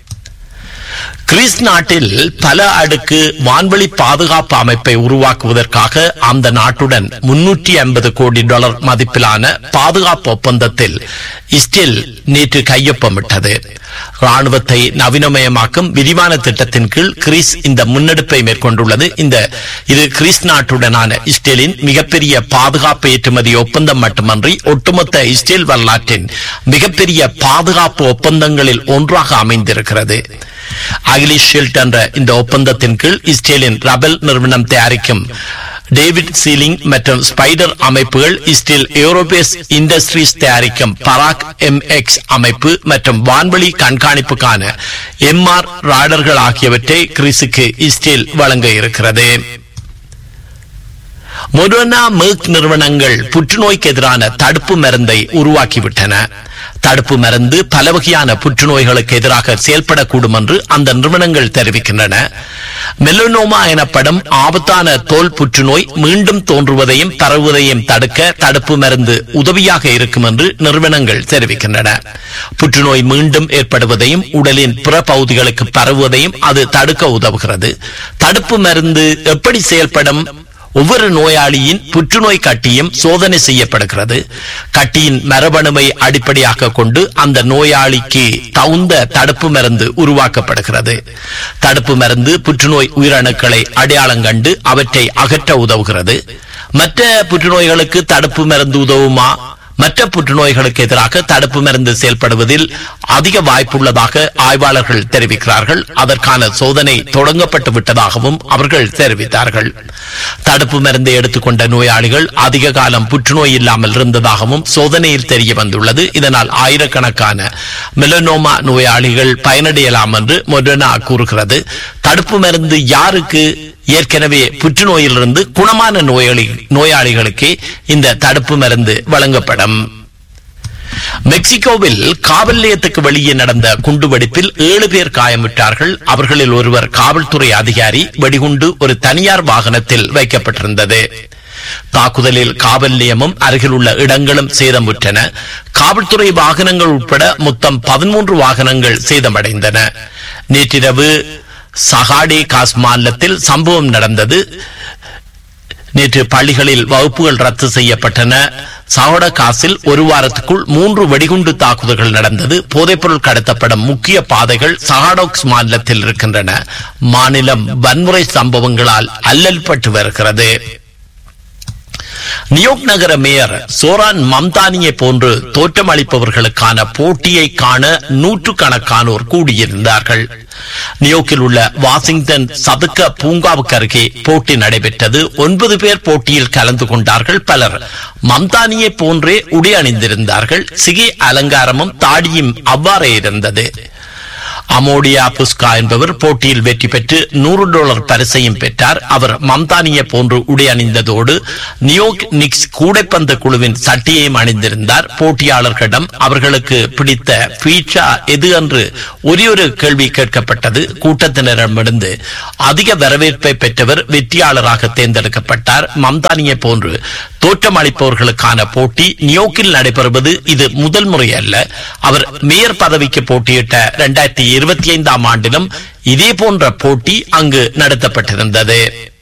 கிரீஸ் நாட்டில் பல அடுக்கு வான்வழி பாதுகாப்பு அமைப்பை உருவாக்குவதற்காக அந்த நாட்டுடன் முன்னூற்றி ஐம்பது கோடி டாலர் மதிப்பிலான பாதுகாப்பு ஒப்பந்தத்தில் இஸ்ரேல் நேற்று கையொப்பமிட்டது ராணுவத்தை நவீனமயமாக்கும் விரிவான திட்டத்தின் கீழ் கிரீஸ் இந்த முன்னெடுப்பை மேற்கொண்டுள்ளது இந்த இது கிரீஸ் நாட்டுடனான இஸ்ரேலின் மிகப்பெரிய பாதுகாப்பு ஏற்றுமதி ஒப்பந்தம் மட்டுமன்றி ஒட்டுமொத்த இஸ்ரேல் வரலாற்றின் மிகப்பெரிய பாதுகாப்பு ஒப்பந்தங்களில் ஒன்றாக அமைந்திருக்கிறது அகிலிஷ் ஷீல்ட் என்ற இந்த ஒப்பந்தத்தின் கீழ் இஸ்ரேலின் ரபல் நிறுவனம் தயாரிக்கும் டேவிட் சீலிங் மற்றும் ஸ்பைடர் அமைப்புகள் இஸ்ரேல் ஏரோபேஸ் இண்டஸ்ட்ரீஸ் தயாரிக்கும் பராக் எம் எக்ஸ் அமைப்பு மற்றும் வான்வழி கண்காணிப்புக்கான எம்ஆர் ராடர்கள் ஆகியவற்றை கிரீஸுக்கு இஸ்ரேல் வழங்க இருக்கிறது மொடர்னா மெர்க் நிறுவனங்கள் புற்றுநோய்க்கு எதிரான தடுப்பு மருந்தை உருவாக்கிவிட்டன தடுப்பு மருந்து பல வகையான புற்றுநோய்களுக்கு எதிராக செயல்படக்கூடும் என்று அந்த நிறுவனங்கள் தெரிவிக்கின்றன மெலனோமா எனப்படும் ஆபத்தான தோல் புற்றுநோய் மீண்டும் தோன்றுவதையும் பரவுவதையும் தடுக்க தடுப்பு மருந்து உதவியாக இருக்கும் என்று நிறுவனங்கள் தெரிவிக்கின்றன புற்றுநோய் மீண்டும் ஏற்படுவதையும் உடலின் பிற பகுதிகளுக்கு பரவுவதையும் அது தடுக்க உதவுகிறது தடுப்பு மருந்து எப்படி செயல்படும் ஒவ்வொரு நோயாளியின் புற்றுநோய் கட்டியும் சோதனை செய்யப்படுகிறது கட்டியின் மரபணுவை அடிப்படையாக கொண்டு அந்த நோயாளிக்கு தகுந்த தடுப்பு மருந்து உருவாக்கப்படுகிறது தடுப்பு மருந்து புற்றுநோய் உயிரணுக்களை அடையாளம் கண்டு அவற்றை அகற்ற உதவுகிறது மற்ற புற்றுநோய்களுக்கு தடுப்பு மருந்து உதவுமா மற்ற புற்றுநோய்களுக்கு எதிராக தடுப்பு மருந்து செயல்படுவதில் அதிக வாய்ப்புள்ளதாக ஆய்வாளர்கள் தெரிவிக்கிறார்கள் அதற்கான சோதனை தொடங்கப்பட்டு விட்டதாகவும் அவர்கள் தெரிவித்தார்கள் தடுப்பு மருந்தை எடுத்துக்கொண்ட நோயாளிகள் அதிக காலம் புற்றுநோய் இல்லாமல் இருந்ததாகவும் சோதனையில் தெரிய வந்துள்ளது இதனால் ஆயிரக்கணக்கான மெலனோமா நோயாளிகள் பயனடையலாம் என்று மொடர்னா கூறுகிறது தடுப்பு மருந்து யாருக்கு ஏற்கனவே புற்றுநோயிலிருந்து குணமான நோயாளி நோயாளிகளுக்கே இந்த தடுப்பு மருந்து வழங்கப்படும் மெக்சிகோவில் காவல் நிலையத்துக்கு வெளியே நடந்த குண்டுவெடிப்பில் ஏழு பேர் காயமுற்றார்கள் அவர்களில் ஒருவர் காவல்துறை அதிகாரி வெடிகுண்டு ஒரு தனியார் வாகனத்தில் வைக்கப்பட்டிருந்தது தாக்குதலில் காவல் நிலையமும் அருகில் உள்ள இடங்களும் சேதமுற்றன காவல்துறை வாகனங்கள் உட்பட மொத்தம் பதிமூன்று வாகனங்கள் சேதமடைந்தன நேற்றிரவு சகாடே காஸ் மாநிலத்தில் சம்பவம் நடந்தது நேற்று பள்ளிகளில் வகுப்புகள் ரத்து செய்யப்பட்டன சவட காசில் ஒரு வாரத்துக்குள் மூன்று வெடிகுண்டு தாக்குதல்கள் நடந்தது போதைப்பொருள் கடத்தப்படும் முக்கிய பாதைகள் சஹாடோக்ஸ் மாநிலத்தில் இருக்கின்றன மாநிலம் வன்முறை சம்பவங்களால் அல்லல்பட்டு வருகிறது நியோக் நகர மேயர் சோரான் மம்தானியை போன்று தோற்றமளிப்பவர்களுக்கான போட்டியை காண நூற்றுக்கணக்கானோர் கூடியிருந்தார்கள் நியோக்கில் உள்ள வாஷிங்டன் சதுக்க பூங்காவுக்கு அருகே போட்டி நடைபெற்றது ஒன்பது பேர் போட்டியில் கலந்து கொண்டார்கள் பலர் மம்தானியை போன்றே உடை அணிந்திருந்தார்கள் சிகை அலங்காரமும் தாடியும் அவ்வாறே இருந்தது அமோடியா புஸ்கா என்பவர் போட்டியில் வெற்றி பெற்று நூறு டாலர் பரிசையும் பெற்றார் அவர் மம்தானியை போன்று உடை அணிந்ததோடு நியோக் நிக்ஸ் கூடைப்பந்து குழுவின் சட்டியையும் அணிந்திருந்தார் போட்டியாளர்களிடம் அவர்களுக்கு பிடித்த பீட்சா எது என்று ஒரே ஒரு கேள்வி கேட்கப்பட்டது கூட்டத்தினரிடமிருந்து அதிக வரவேற்பை பெற்றவர் வெற்றியாளராக தேர்ந்தெடுக்கப்பட்டார் மம்தானியை போன்று தோற்றமளிப்பவர்களுக்கான போட்டி நியோக்கில் நடைபெறுவது இது முதல் முறை அல்ல அவர் மேயர் பதவிக்கு போட்டியிட்ட இரண்டாயிரத்தி இருபத்தி ஐந்தாம் ஆண்டிலும் இதே போன்ற போட்டி அங்கு நடத்தப்பட்டிருந்தது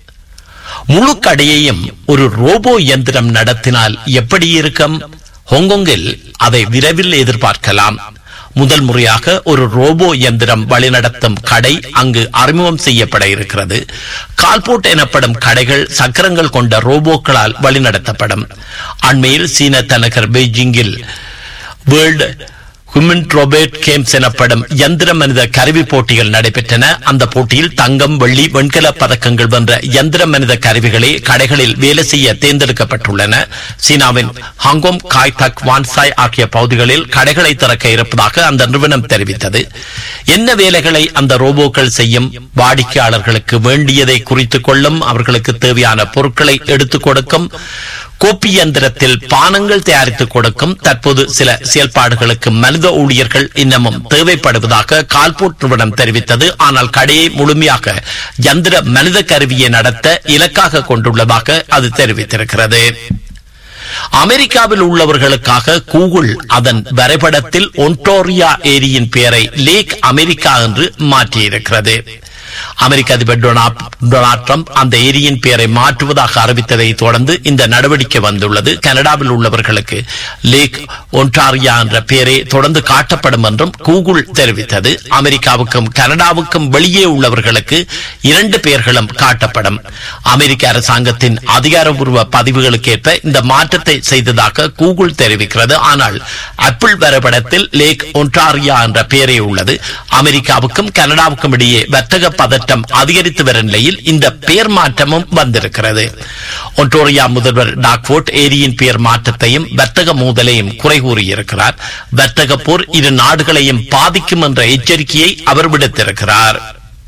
முழு கடையையும் ஒரு ரோபோ இயந்திரம் நடத்தினால் எப்படி இருக்கும் ஹாங்காங்கில் அதை விரைவில் எதிர்பார்க்கலாம் முதல் முறையாக ஒரு ரோபோ இயந்திரம் வழிநடத்தும் கடை அங்கு அறிமுகம் செய்யப்பட இருக்கிறது கால்போட் எனப்படும் கடைகள் சக்கரங்கள் கொண்ட ரோபோக்களால் வழிநடத்தப்படும் அண்மையில் சீன தலைநகர் பெய்ஜிங்கில் வேர்ல்டு ஹியூமன் ரோபோட் கேம்ஸ் எனப்படும் யந்திர மனித கருவி போட்டிகள் நடைபெற்றன அந்த போட்டியில் தங்கம் வெள்ளி வெண்கல பதக்கங்கள் வென்ற யந்திர மனித கருவிகளே கடைகளில் வேலை செய்ய தேர்ந்தெடுக்கப்பட்டுள்ளன சீனாவின் ஹாங்காங் காய் தக் வான்சாய் ஆகிய பகுதிகளில் கடைகளை திறக்க இருப்பதாக அந்த நிறுவனம் தெரிவித்தது என்ன வேலைகளை அந்த ரோபோக்கள் செய்யும் வாடிக்கையாளர்களுக்கு வேண்டியதை குறித்துக் கொள்ளும் அவர்களுக்கு தேவையான பொருட்களை எடுத்துக் கொடுக்கும் கோப்பி இயந்திரத்தில் பானங்கள் தயாரித்துக் கொடுக்கும் தற்போது சில செயல்பாடுகளுக்கு மனித ஊழியர்கள் இன்னமும் தேவைப்படுவதாக கால்போட் நிறுவனம் தெரிவித்தது ஆனால் கடையை முழுமையாக யந்திர மனித கருவியை நடத்த இலக்காக கொண்டுள்ளதாக அது தெரிவித்திருக்கிறது அமெரிக்காவில் உள்ளவர்களுக்காக கூகுள் அதன் வரைபடத்தில் ஒன்டோரியா ஏரியின் பெயரை லேக் அமெரிக்கா என்று மாற்றியிருக்கிறது அமெரிக்க அதிபர் டொனால்ட் டொனால்ட் ட்ரம்ப் அந்த ஏரியின் பெயரை மாற்றுவதாக அறிவித்ததை தொடர்ந்து இந்த நடவடிக்கை வந்துள்ளது கனடாவில் உள்ளவர்களுக்கு லேக் ஒன்டாரியா என்ற பெயரே தொடர்ந்து காட்டப்படும் என்றும் கூகுள் தெரிவித்தது அமெரிக்காவுக்கும் கனடாவுக்கும் வெளியே உள்ளவர்களுக்கு இரண்டு பெயர்களும் காட்டப்படும் அமெரிக்க அரசாங்கத்தின் அதிகாரப்பூர்வ பதிவுகளுக்கேற்ப இந்த மாற்றத்தை செய்ததாக கூகுள் தெரிவிக்கிறது ஆனால் ஆப்பிள் வரைபடத்தில் லேக் ஒன்டாரியா என்ற பெயரே உள்ளது அமெரிக்காவுக்கும் கனடாவுக்கும் இடையே வர்த்தக பதட்டம் அதிகரித்து வரும் நிலையில் இந்த பெயர் மாற்றமும் வந்திருக்கிறது ஒன்டோரியா முதல்வர் டாக்வோர்ட் ஏரியின் பெயர் மாற்றத்தையும் வர்த்தக மோதலையும் குறை கூறியிருக்கிறார் வர்த்தக போர் இரு நாடுகளையும் பாதிக்கும் என்ற எச்சரிக்கையை அவர் விடுத்திருக்கிறார்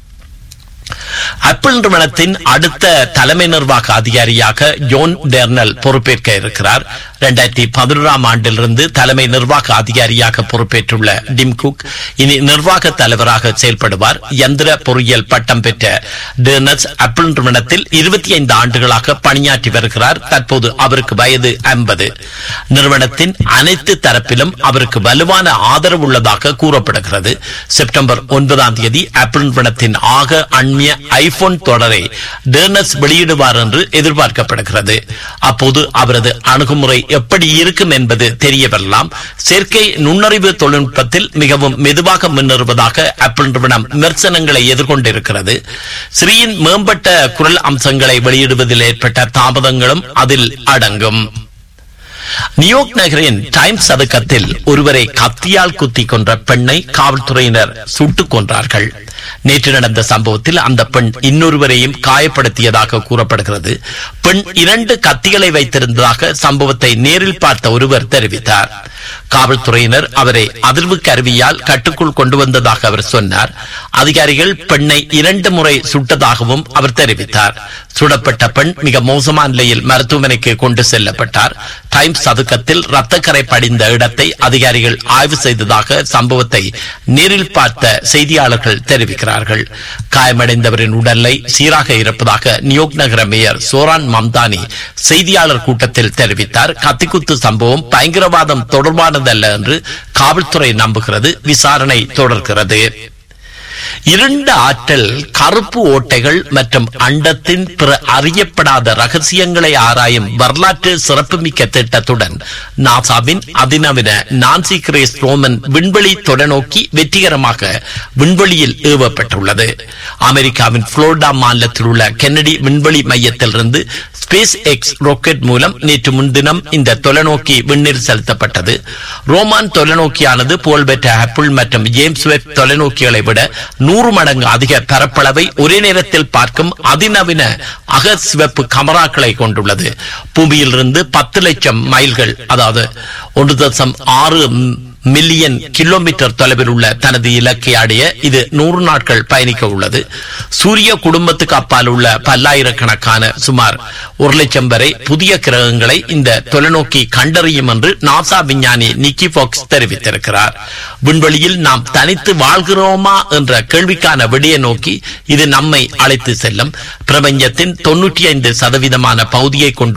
ஆப்பிள் நிறுவனத்தின் அடுத்த தலைமை நிர்வாக அதிகாரியாக ஜோன் டெர்னல் பொறுப்பேற்க இருக்கிறார் இரண்டாயிரத்தி பதினோராம் ஆண்டிலிருந்து தலைமை நிர்வாக அதிகாரியாக பொறுப்பேற்றுள்ள டிம் குக் இனி நிர்வாக தலைவராக செயல்படுவார் யந்திர பொறியியல் பட்டம் பெற்ற டெர்னஸ் ஆப்பிள் நிறுவனத்தில் இருபத்தி ஐந்து ஆண்டுகளாக பணியாற்றி வருகிறார் தற்போது அவருக்கு வயது ஐம்பது நிறுவனத்தின் அனைத்து தரப்பிலும் அவருக்கு வலுவான ஆதரவு உள்ளதாக கூறப்படுகிறது செப்டம்பர் ஒன்பதாம் தேதி ஆப்பிள் நிறுவனத்தின் ஆக அண்மிய ஐபோன் தொடரை டெர்னஸ் வெளியிடுவார் என்று எதிர்பார்க்கப்படுகிறது அப்போது அவரது அணுகுமுறை எப்படி இருக்கும் என்பது தெரிய வரலாம் செயற்கை நுண்ணறிவு தொழில்நுட்பத்தில் மிகவும் மெதுவாக முன்னேறுவதாக ஆப்பிள் நிறுவனம் விமர்சனங்களை எதிர்கொண்டிருக்கிறது ஸ்ரீயின் மேம்பட்ட குரல் அம்சங்களை வெளியிடுவதில் ஏற்பட்ட தாமதங்களும் அதில் அடங்கும் நியூயார்க் நகரின் டைம்ஸ் சதுக்கத்தில் ஒருவரை கத்தியால் குத்தி கொன்ற பெண்ணை காவல்துறையினர் சுட்டுக் கொன்றார்கள் நேற்று நடந்த சம்பவத்தில் அந்த பெண் இன்னொருவரையும் காயப்படுத்தியதாக கூறப்படுகிறது பெண் இரண்டு கத்திகளை வைத்திருந்ததாக சம்பவத்தை நேரில் பார்த்த ஒருவர் தெரிவித்தார் காவல்துறையினர் அவரை அதிர்வு கருவியால் கட்டுக்குள் கொண்டு வந்ததாக அவர் சொன்னார் அதிகாரிகள் பெண்ணை இரண்டு முறை சுட்டதாகவும் அவர் தெரிவித்தார் சுடப்பட்ட பெண் மிக மோசமான நிலையில் மருத்துவமனைக்கு கொண்டு செல்லப்பட்டார் டைம்ஸ் சதுக்கத்தில் ரத்தக்கரை படிந்த இடத்தை அதிகாரிகள் ஆய்வு செய்ததாக சம்பவத்தை நேரில் பார்த்த செய்தியாளர்கள் தெரிவிக்கிறார்கள் காயமடைந்தவரின் உடல்நிலை சீராக இருப்பதாக நியோக் நகர மேயர் சோரான் மம்தானி செய்தியாளர் கூட்டத்தில் தெரிவித்தார் கத்திக்குத்து சம்பவம் பயங்கரவாதம் தொடர்பானதல்ல என்று காவல்துறை நம்புகிறது விசாரணை தொடர்கிறது இருண்ட ஆற்றல் கருப்பு ஓட்டைகள் மற்றும் அண்டத்தின் பிற அறியப்படாத ரகசியங்களை ஆராயும் வரலாற்று சிறப்புமிக்க திட்டத்துடன் நாசாவின் அதிநவீன நான்சி கிரேஸ் ரோமன் விண்வெளி தொலைநோக்கி வெற்றிகரமாக விண்வெளியில் ஏவப்பட்டுள்ளது அமெரிக்காவின் புளோரிடா மாநிலத்தில் உள்ள கென்னடி விண்வெளி மையத்திலிருந்து ஸ்பேஸ் எக்ஸ் ராக்கெட் மூலம் நேற்று முன்தினம் இந்த தொலைநோக்கி விண்ணில் செலுத்தப்பட்டது ரோமான் தொலைநோக்கியானது புகழ்பெற்ற ஆப்பிள் மற்றும் ஜேம்ஸ் வெப் தொலைநோக்கிகளை விட நூறு மடங்கு அதிக பரப்பளவை ஒரே நேரத்தில் பார்க்கும் அதிநவீன அக சிவப்பு கமராக்களை கொண்டுள்ளது பூமியிலிருந்து பத்து லட்சம் மைல்கள் அதாவது ஒன்று தசம் ஆறு மில்லியன் கிலோமீட்டர் தொலைவில் உள்ள தனது இலக்கை அடைய இது நூறு நாட்கள் பயணிக்க உள்ளது சூரிய குடும்பத்துக்கு அப்பால் உள்ள பல்லாயிரக்கணக்கான சுமார் ஒரு லட்சம் வரை புதிய கிரகங்களை இந்த தொலைநோக்கி கண்டறியும் என்று நாசா விஞ்ஞானி நிக்கி பாக்ஸ் தெரிவித்திருக்கிறார் விண்வெளியில் நாம் தனித்து வாழ்கிறோமா என்ற கேள்விக்கான விடையை நோக்கி இது நம்மை அழைத்து செல்லும் பிரபஞ்சத்தின் தொன்னூற்றி ஐந்து சதவீதமான பகுதியை கொண்டுள்ள